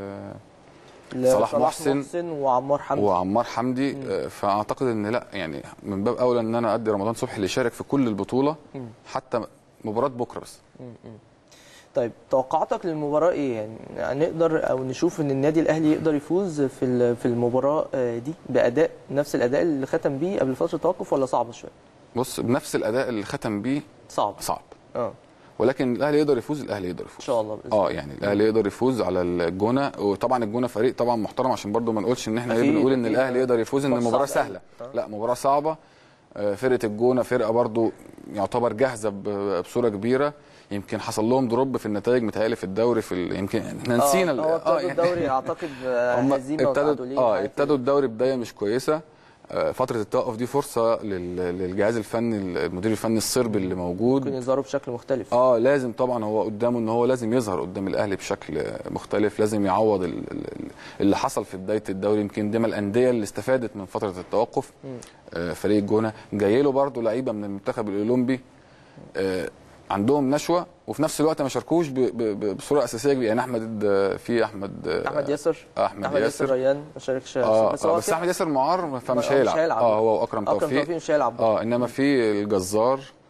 صلاح محسن محسن وعمار حمدي وعمار حمدي آه، فاعتقد ان لا يعني من باب اولى ان انا ادي رمضان صبحي اللي يشارك في كل البطوله مم. حتى مباراه بكره بس طيب توقعاتك للمباراه ايه يعني نقدر او نشوف ان النادي الاهلي يقدر يفوز في ال- في المباراه آه، دي باداء نفس الاداء اللي ختم بيه قبل فتره التوقف ولا صعب شويه بص بنفس الاداء اللي ختم بيه صعب صعب اه ولكن الاهلي يقدر يفوز الاهلي يقدر يفوز ان شاء الله بإذن اه يعني الاهلي يقدر يفوز على الجونه وطبعا الجونه فريق طبعا محترم عشان برضو ما نقولش ان احنا ايه أكيد، بنقول ان أكيد. الاهلي يقدر يفوز ان ماتش المباراه صعب سهله أوي. آه. لا مباراه صعبه آه، فرقه الجونه فرقه برضو يعتبر جاهزه ب- بصوره كبيره يمكن حصل لهم دروب في النتائج متهيألي في الدوري في ال... يمكن احنا نسينا ال- اه هو ابتدوا الدوري اعتقد آه، هم هزيمه ابتدوا وتعادلين اه وحاجات ابتدوا الدوري بدايه مش كويسه آه، فتره التوقف دي فرصه لل- للجهاز الفني المدير الفني الصربي اللي موجود ممكن يظهروا بشكل مختلف اه لازم طبعا هو قدامه ان هو لازم يظهر قدام الاهلي بشكل مختلف لازم يعوض ال- ال- ال- اللي حصل في بدايه الدوري يمكن دي من الانديه اللي استفادت من فتره التوقف آه فريق الجونه جاي له برضه لعيبه من المنتخب الاولمبي آه عندهم نشوه وفي نفس الوقت ما شاركوش ب- ب- ب- بصوره اساسيه كبيرة. يعني احمد آه، في احمد آه، احمد ياسر احمد, احمد ياسر ياسر ريان ما شاركش اه بس آه هو بس كده- احمد ياسر معار فمش مش هيلعب هيلعب. اه هو واكرم اكرم توفيق توفيق مش هيلعب اه انما في الجزار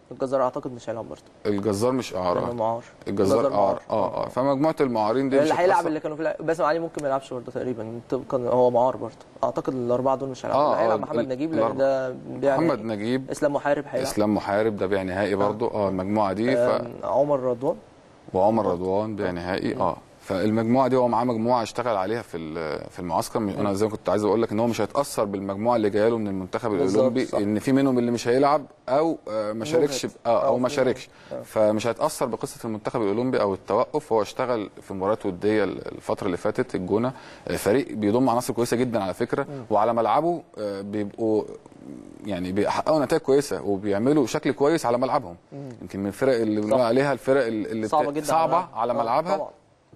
الجزار اعتقد مش هيلعب برضه الجزار مش لانه اعار معار الجزار اعار اه اه فمجموعه المعارين دي مش اللي هيلعب هتأثر. اللي كانوا في الع- باسم علي ممكن ما يلعبش برضه تقريبا طبقا هو معار برضه اعتقد الاربعه دول مش هيلعبوا آه، اللي هيلعب آه، محمد ال- نجيب لان الأربعة. ده بيع محمد نهائي. نجيب اسلام محارب هيلعب اسلام محارب ده بيع نهائي برضه اه المجموعه دي ف... آم، عمر رضوان وعمر رضوان بيع نهائي اه فالمجموعه دي هو معاه مجموعه اشتغل عليها في ال- في المعسكر انا زي ما كنت عايز اقول لك ان هو مش هيتاثر بالمجموعه اللي جايه له من المنتخب بالظبط، الاولمبي صح. ان في منهم اللي مش هيلعب او آه، ما شاركش مجهد. اه او أو ما في- شاركش آه. فمش هيتاثر بقصه المنتخب الاولمبي او التوقف هو اشتغل في مباريات وديه الفتره اللي فاتت الجونه آه، فريق بيضم عناصر كويسه جدا على فكره وعلى ملعبه آه، بيبقوا يعني بيحققوا نتائج كويسه وبيعملوا شكل كويس على ملعبهم يمكن من الفرق اللي بنقول صح. عليها الفرق اللي صعبه بت- جدا صعبه على آه، ملعبها طبعا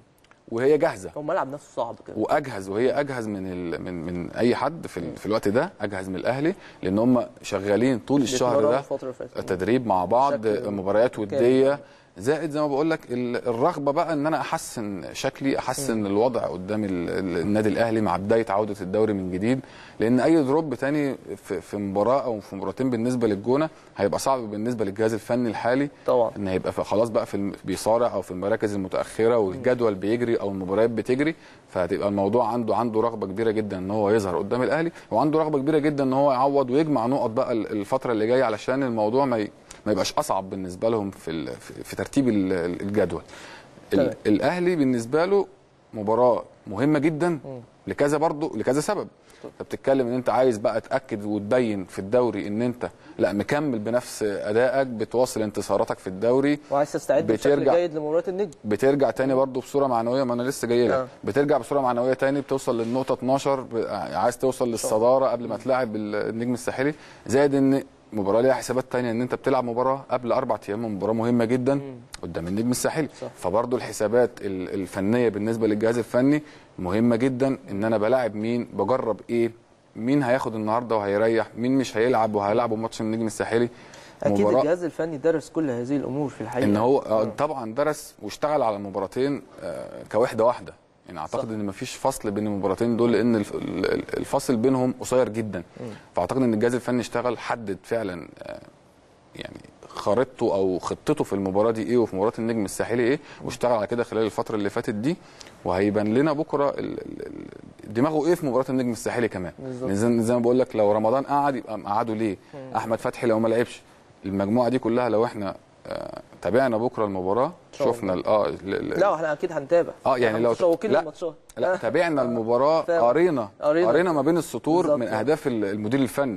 وهي جاهزه هو الملعب نفسه صعب كده واجهز وهي اجهز من ال... من من اي حد في, ال... في الوقت ده اجهز من الاهلي لان هم شغالين طول الشهر بيتمرنوا ده الفتره اللي فاتت تدريب مع بعض بشكل مباريات وديه زائد زي ما بقول لك ال- الرغبه بقى ان انا احسن شكلي احسن الوضع قدام ال- ال- النادي الاهلي مع بدايه عوده الدوري من جديد لان اي دروب تاني في, في مباراه او في مباراتين بالنسبه للجونه هيبقى صعب بالنسبه للجهاز الفني الحالي طبعا ان هيبقى في- خلاص بقى في الم- بيصارع او في المراكز المتاخره والجدول بيجري او المباريات بتجري فهتبقى الموضوع عنده عنده رغبه كبيره جدا ان هو يظهر قدام الاهلي وعنده رغبه كبيره جدا ان هو يعوض ويجمع نقط بقى ال- الفتره اللي جايه علشان الموضوع ما ي- ما يبقاش اصعب بالنسبه لهم في ال- في في ترتيب ال- ال- الجدول تمام. ال- الاهلي بالنسبه له مباراه مهمه جدا لكذا برضه لكذا سبب انت بتتكلم ان انت عايز بقى تاكد وتبين في الدوري ان انت لا مكمل بنفس ادائك بتواصل انتصاراتك في الدوري وعايز تستعد بشكل بترجع- جيد لمباراه النجم بترجع تاني برضه بصوره معنويه ما انا لسه جاي لك آه. بترجع بصوره معنويه تاني بتوصل للنقطه 12 ب- عايز توصل للصداره قبل ما تلاعب ال- النجم الساحلي زائد ان مباراه ليها حسابات تانية ان انت بتلعب مباراه قبل اربع ايام من مباراه مهمه جدا قدام النجم الساحلي صح. فبرضه الحسابات ال- الفنيه بالنسبه للجهاز الفني مهمه جدا ان انا بلاعب مين بجرب ايه مين هياخد النهارده وهيريح مين مش هيلعب وهيلعبوا ماتش النجم الساحلي اكيد مباراة- الجهاز الفني درس كل هذه الامور في الحقيقه ان هو آه، طبعا درس واشتغل على المباراتين آه، كوحده واحده يعني اعتقد صح. ان مفيش فصل بين المباراتين دول لان الف- ال- الفصل بينهم قصير جدا فاعتقد ان الجهاز الفني اشتغل حدد فعلا آه، يعني خريطته او خطته في المباراه دي ايه وفي مباراه النجم الساحلي ايه واشتغل على كده خلال الفتره اللي فاتت دي وهيبان لنا بكره ال- ال- ال- دماغه ايه في مباراه النجم الساحلي كمان بالظبط. زي زي ما بقول لك لو رمضان قعد يبقى مقعده ليه احمد فتحي لو ما لعبش المجموعه دي كلها لو احنا آه، تابعنا بكره المباراه شاء الله. شفنا ال- اه ال- ال- لا احنا اكيد هنتابع اه يعني إحنا لو متشوقين لا للماتشات لا تابعنا المباراه فاهم. قرينا قرينا. قرينا ما بين السطور بالظبط. من اهداف ال- المدير الفني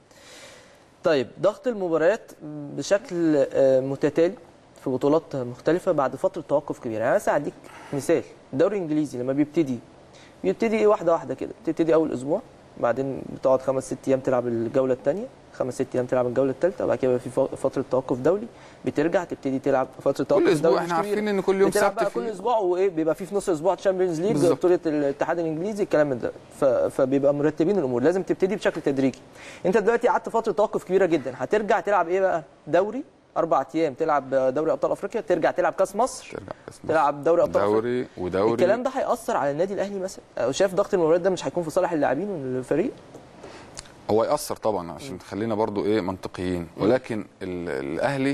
طيب ضغط المباريات بشكل آه، متتالي في بطولات مختلفه بعد فتره توقف كبيره يعني مثلا اديك مثال الدوري الانجليزي لما بيبتدي بيبتدي ايه واحده واحده كده بتبتدي اول اسبوع بعدين بتقعد خمس ست ايام تلعب الجوله الثانيه خمس ست ايام تلعب الجوله الثالثه وبعد كده يبقى في ف- فتره توقف دولي بترجع تبتدي تلعب فتره توقف أسبوع دولي إحنا مش كبيرة. عارفين إن كل يوم بتلعب سبت بقى في- كل اسبوع وايه بيبقى في في نص اسبوع تشامبيونز ليج بالظبط. بطوله الاتحاد الانجليزي الكلام من ده ف... فبيبقى مرتبين الامور لازم تبتدي بشكل تدريجي انت دلوقتي قعدت فتره توقف كبيره جدا هترجع تلعب ايه بقى دوري اربع ايام تلعب دوري ابطال افريقيا ترجع تلعب كاس مصر ترجع كاس مصر. تلعب دوري ابطال افريقيا دوري ودوري الكلام ده هياثر على النادي الاهلي مثلا أو شايف ضغط المباريات ده مش هيكون في صالح اللاعبين والفريق هو ياثر طبعا عشان خلينا برضو ايه منطقيين ولكن ال- الاهلي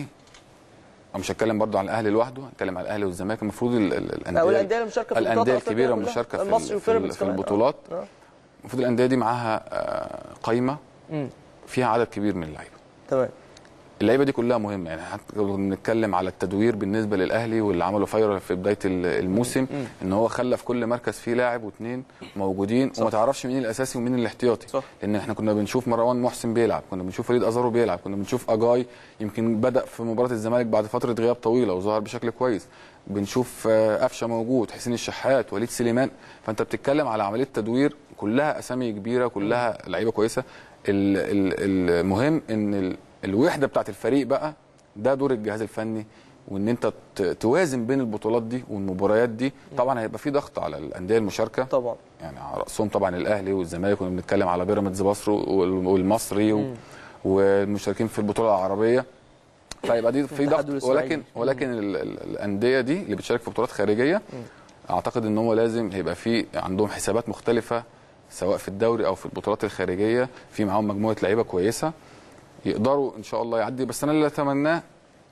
أنا مش هتكلم برضو عن الاهلي لوحده هتكلم عن الاهلي والزمالك المفروض ال- ال- الانديه او الانديه المشاركه في الانديه البطولات الكبيره الأفريقية المشاركه كلها. في, المصري ال- في, ال- وبيراميدز في كمان. البطولات آه. المفروض الانديه دي معاها آه، قايمه مم. فيها عدد كبير من اللعيبه تمام اللعيبه دي كلها مهمه يعني حتى لو بنتكلم على التدوير بالنسبه للاهلي واللي عمله فايرال في بدايه ال- الموسم ان هو خلى في كل مركز فيه لاعب واثنين موجودين وما تعرفش مين الاساسي ومين الاحتياطي صح. لان احنا كنا بنشوف مروان محسن بيلعب كنا بنشوف وليد ازارو بيلعب كنا بنشوف اجاي يمكن بدا في مباراه الزمالك بعد فتره غياب طويله وظهر بشكل كويس بنشوف آه، قفشه موجود حسين الشحات وليد سليمان فانت بتتكلم على عمليه تدوير كلها اسامي كبيره كلها لعيبه كويسه ال- ال- المهم ان ال- الوحده بتاعت الفريق بقى ده دور الجهاز الفني وان انت ت- توازن بين البطولات دي والمباريات دي طبعا هيبقى في ضغط على الانديه المشاركه طبعا يعني على راسهم طبعا الاهلي والزمالك كنا بنتكلم على بيراميدز مصر وال- والمصري و- والمشاركين في البطوله العربيه فيبقى دي في الاتحاد ضغط والإسماعيلي. ولكن ولكن ال- ال- الانديه دي اللي بتشارك في بطولات خارجيه اعتقد ان هو لازم هيبقى في عندهم حسابات مختلفه سواء في الدوري او في البطولات الخارجيه في معاهم مجموعه لعيبه كويسه يقدروا ان شاء الله يعدي بس انا اللي اتمناه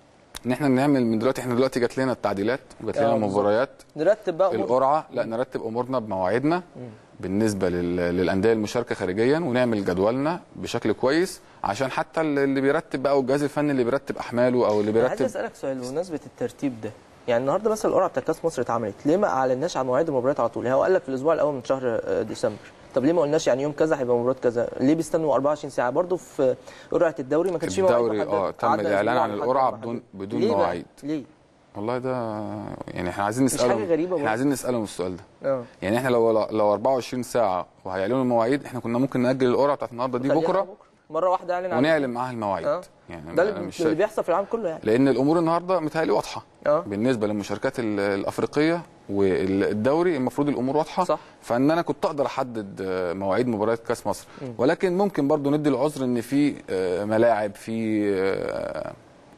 ان احنا نعمل من دلوقتي احنا دلوقتي جات لنا التعديلات وجات لنا آه، بالظبط. المباريات نرتب بقى أمور. القرعه لا نرتب امورنا بمواعيدنا بالنسبه لل- للانديه المشاركه خارجيا ونعمل جدولنا بشكل كويس عشان حتى اللي بيرتب بقى والجهاز الفني اللي بيرتب احماله او اللي انا عايز بيرتب اسالك سؤال بمناسبه الترتيب ده يعني النهارده مثلا القرعه بتاع كاس مصر اتعملت ليه ما اعلناش عن مواعيد المباريات على طول يعني هو قال لك في الاسبوع الاول من شهر آه، ديسمبر طب ليه ما قلناش يعني يوم كذا هيبقى مباراه كذا ليه بيستنوا 24 ساعه برضه في قرعه الدوري ما كانش في مواعيد الدوري محددة. اه تم قعدنا الاعلان أسبوع عن لحد القرعه ما بدون حدد. بدون ليه بقى؟ مواعيد ليه والله ده يعني احنا عايزين مش نسالهم حاجة غريبة برضه. احنا عايزين نسالهم السؤال ده اه يعني احنا لو لو 24 ساعه وهيعلنوا المواعيد احنا كنا ممكن ناجل القرعه بتاعت النهارده دي خليها بكره مره واحده اعلن عن ونعلن معاها المواعيد اه يعني ده أنا اللي مش اللي شايف بيحصل في العالم كله يعني لان الامور النهارده متهيألي واضحه اه بالنسبه للمشاركات ال- الافريقيه والدوري المفروض الامور واضحه صح. فان انا كنت اقدر احدد آه، مواعيد مباريات كاس مصر ولكن ممكن برضو ندي العذر ان في آه، ملاعب في آه،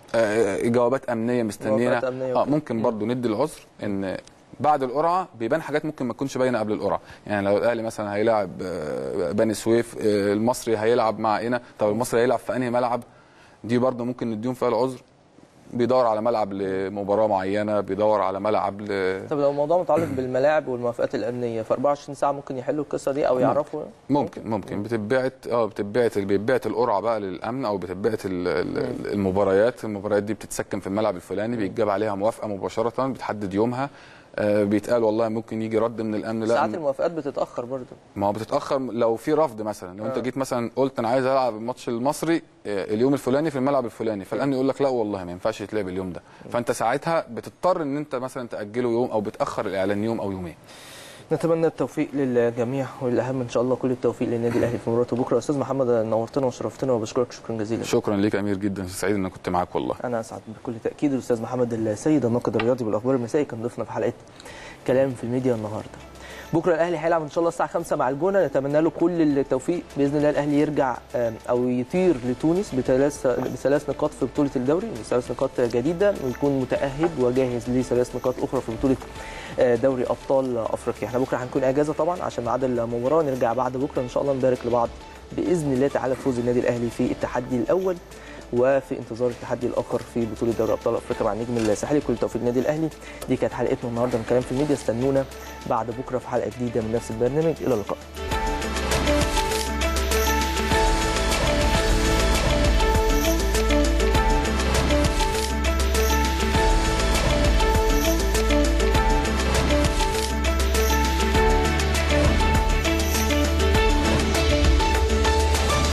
آه، جوابات امنيه مستنينا موافقات أمنية اه وكده. ممكن برضو ندي العذر ان بعد القرعه بيبان حاجات ممكن ما تكونش باينه قبل القرعه يعني لو الاهلي مثلا هيلاعب آه، بني سويف آه، المصري هيلعب مع هنا طب المصري هيلعب في انهي ملعب دي برضو ممكن نديهم فيها العذر بيدور على ملعب لمباراه معينه بيدور على ملعب ل... طب لو الموضوع متعلق بالملاعب والموافقات الامنيه في 24 ساعه ممكن يحلوا القصه دي او يعرفوا ممكن ممكن بتتبعت اه بتتبعت بيتبعت القرعه بقى للامن او بتتبعت ال- ال- المباريات المباريات دي بتتسكن في الملعب الفلاني بيتجاب عليها موافقه مباشره بتحدد يومها آه بيتقال والله ممكن يجي رد من الامن لا ساعات الموافقات بتتاخر برضه ما هو بتتاخر لو في رفض مثلا لو انت آه. جيت مثلا قلت انا عايز العب الماتش المصري آه، اليوم الفلاني في الملعب الفلاني فالامن يقول لك لا والله ما ينفعش يتلعب اليوم ده فانت ساعتها بتضطر ان انت مثلا تاجله يوم او بتاخر الاعلان يوم او يومين نتمنى التوفيق للجميع والاهم ان شاء الله كل التوفيق للنادي الاهلي في مباراته بكره استاذ محمد نورتنا وشرفتنا وبشكرك شكرا جزيلا شكرا ليك يا امير جدا سعيد ان كنت معاك والله انا اسعد بكل تاكيد الاستاذ محمد السيد الناقد الرياضي بالاخبار المسائي كان ضيفنا في حلقه كلام في الميديا النهارده بكره الاهلي هيلعب ان شاء الله الساعه 5 مع الجونه نتمنى له كل التوفيق باذن الله الاهلي يرجع آم، او يطير لتونس بثلاث بثلاث نقاط في بطوله الدوري بثلاث نقاط جديده ويكون متاهب وجاهز لثلاث نقاط اخرى في بطوله آه، دوري ابطال افريقيا احنا بكره هنكون اجازه طبعا عشان ميعاد المباراه نرجع بعد بكره ان شاء الله نبارك لبعض باذن الله تعالى فوز النادي الاهلي في التحدي الاول وفي انتظار التحدي الاخر في بطوله دوري ابطال افريقيا مع النجم الساحلي كل التوفيق للنادي الاهلي دي كانت حلقتنا النهارده من كلام في الميديا استنونا بعد بكره في حلقه جديده من نفس البرنامج الى اللقاء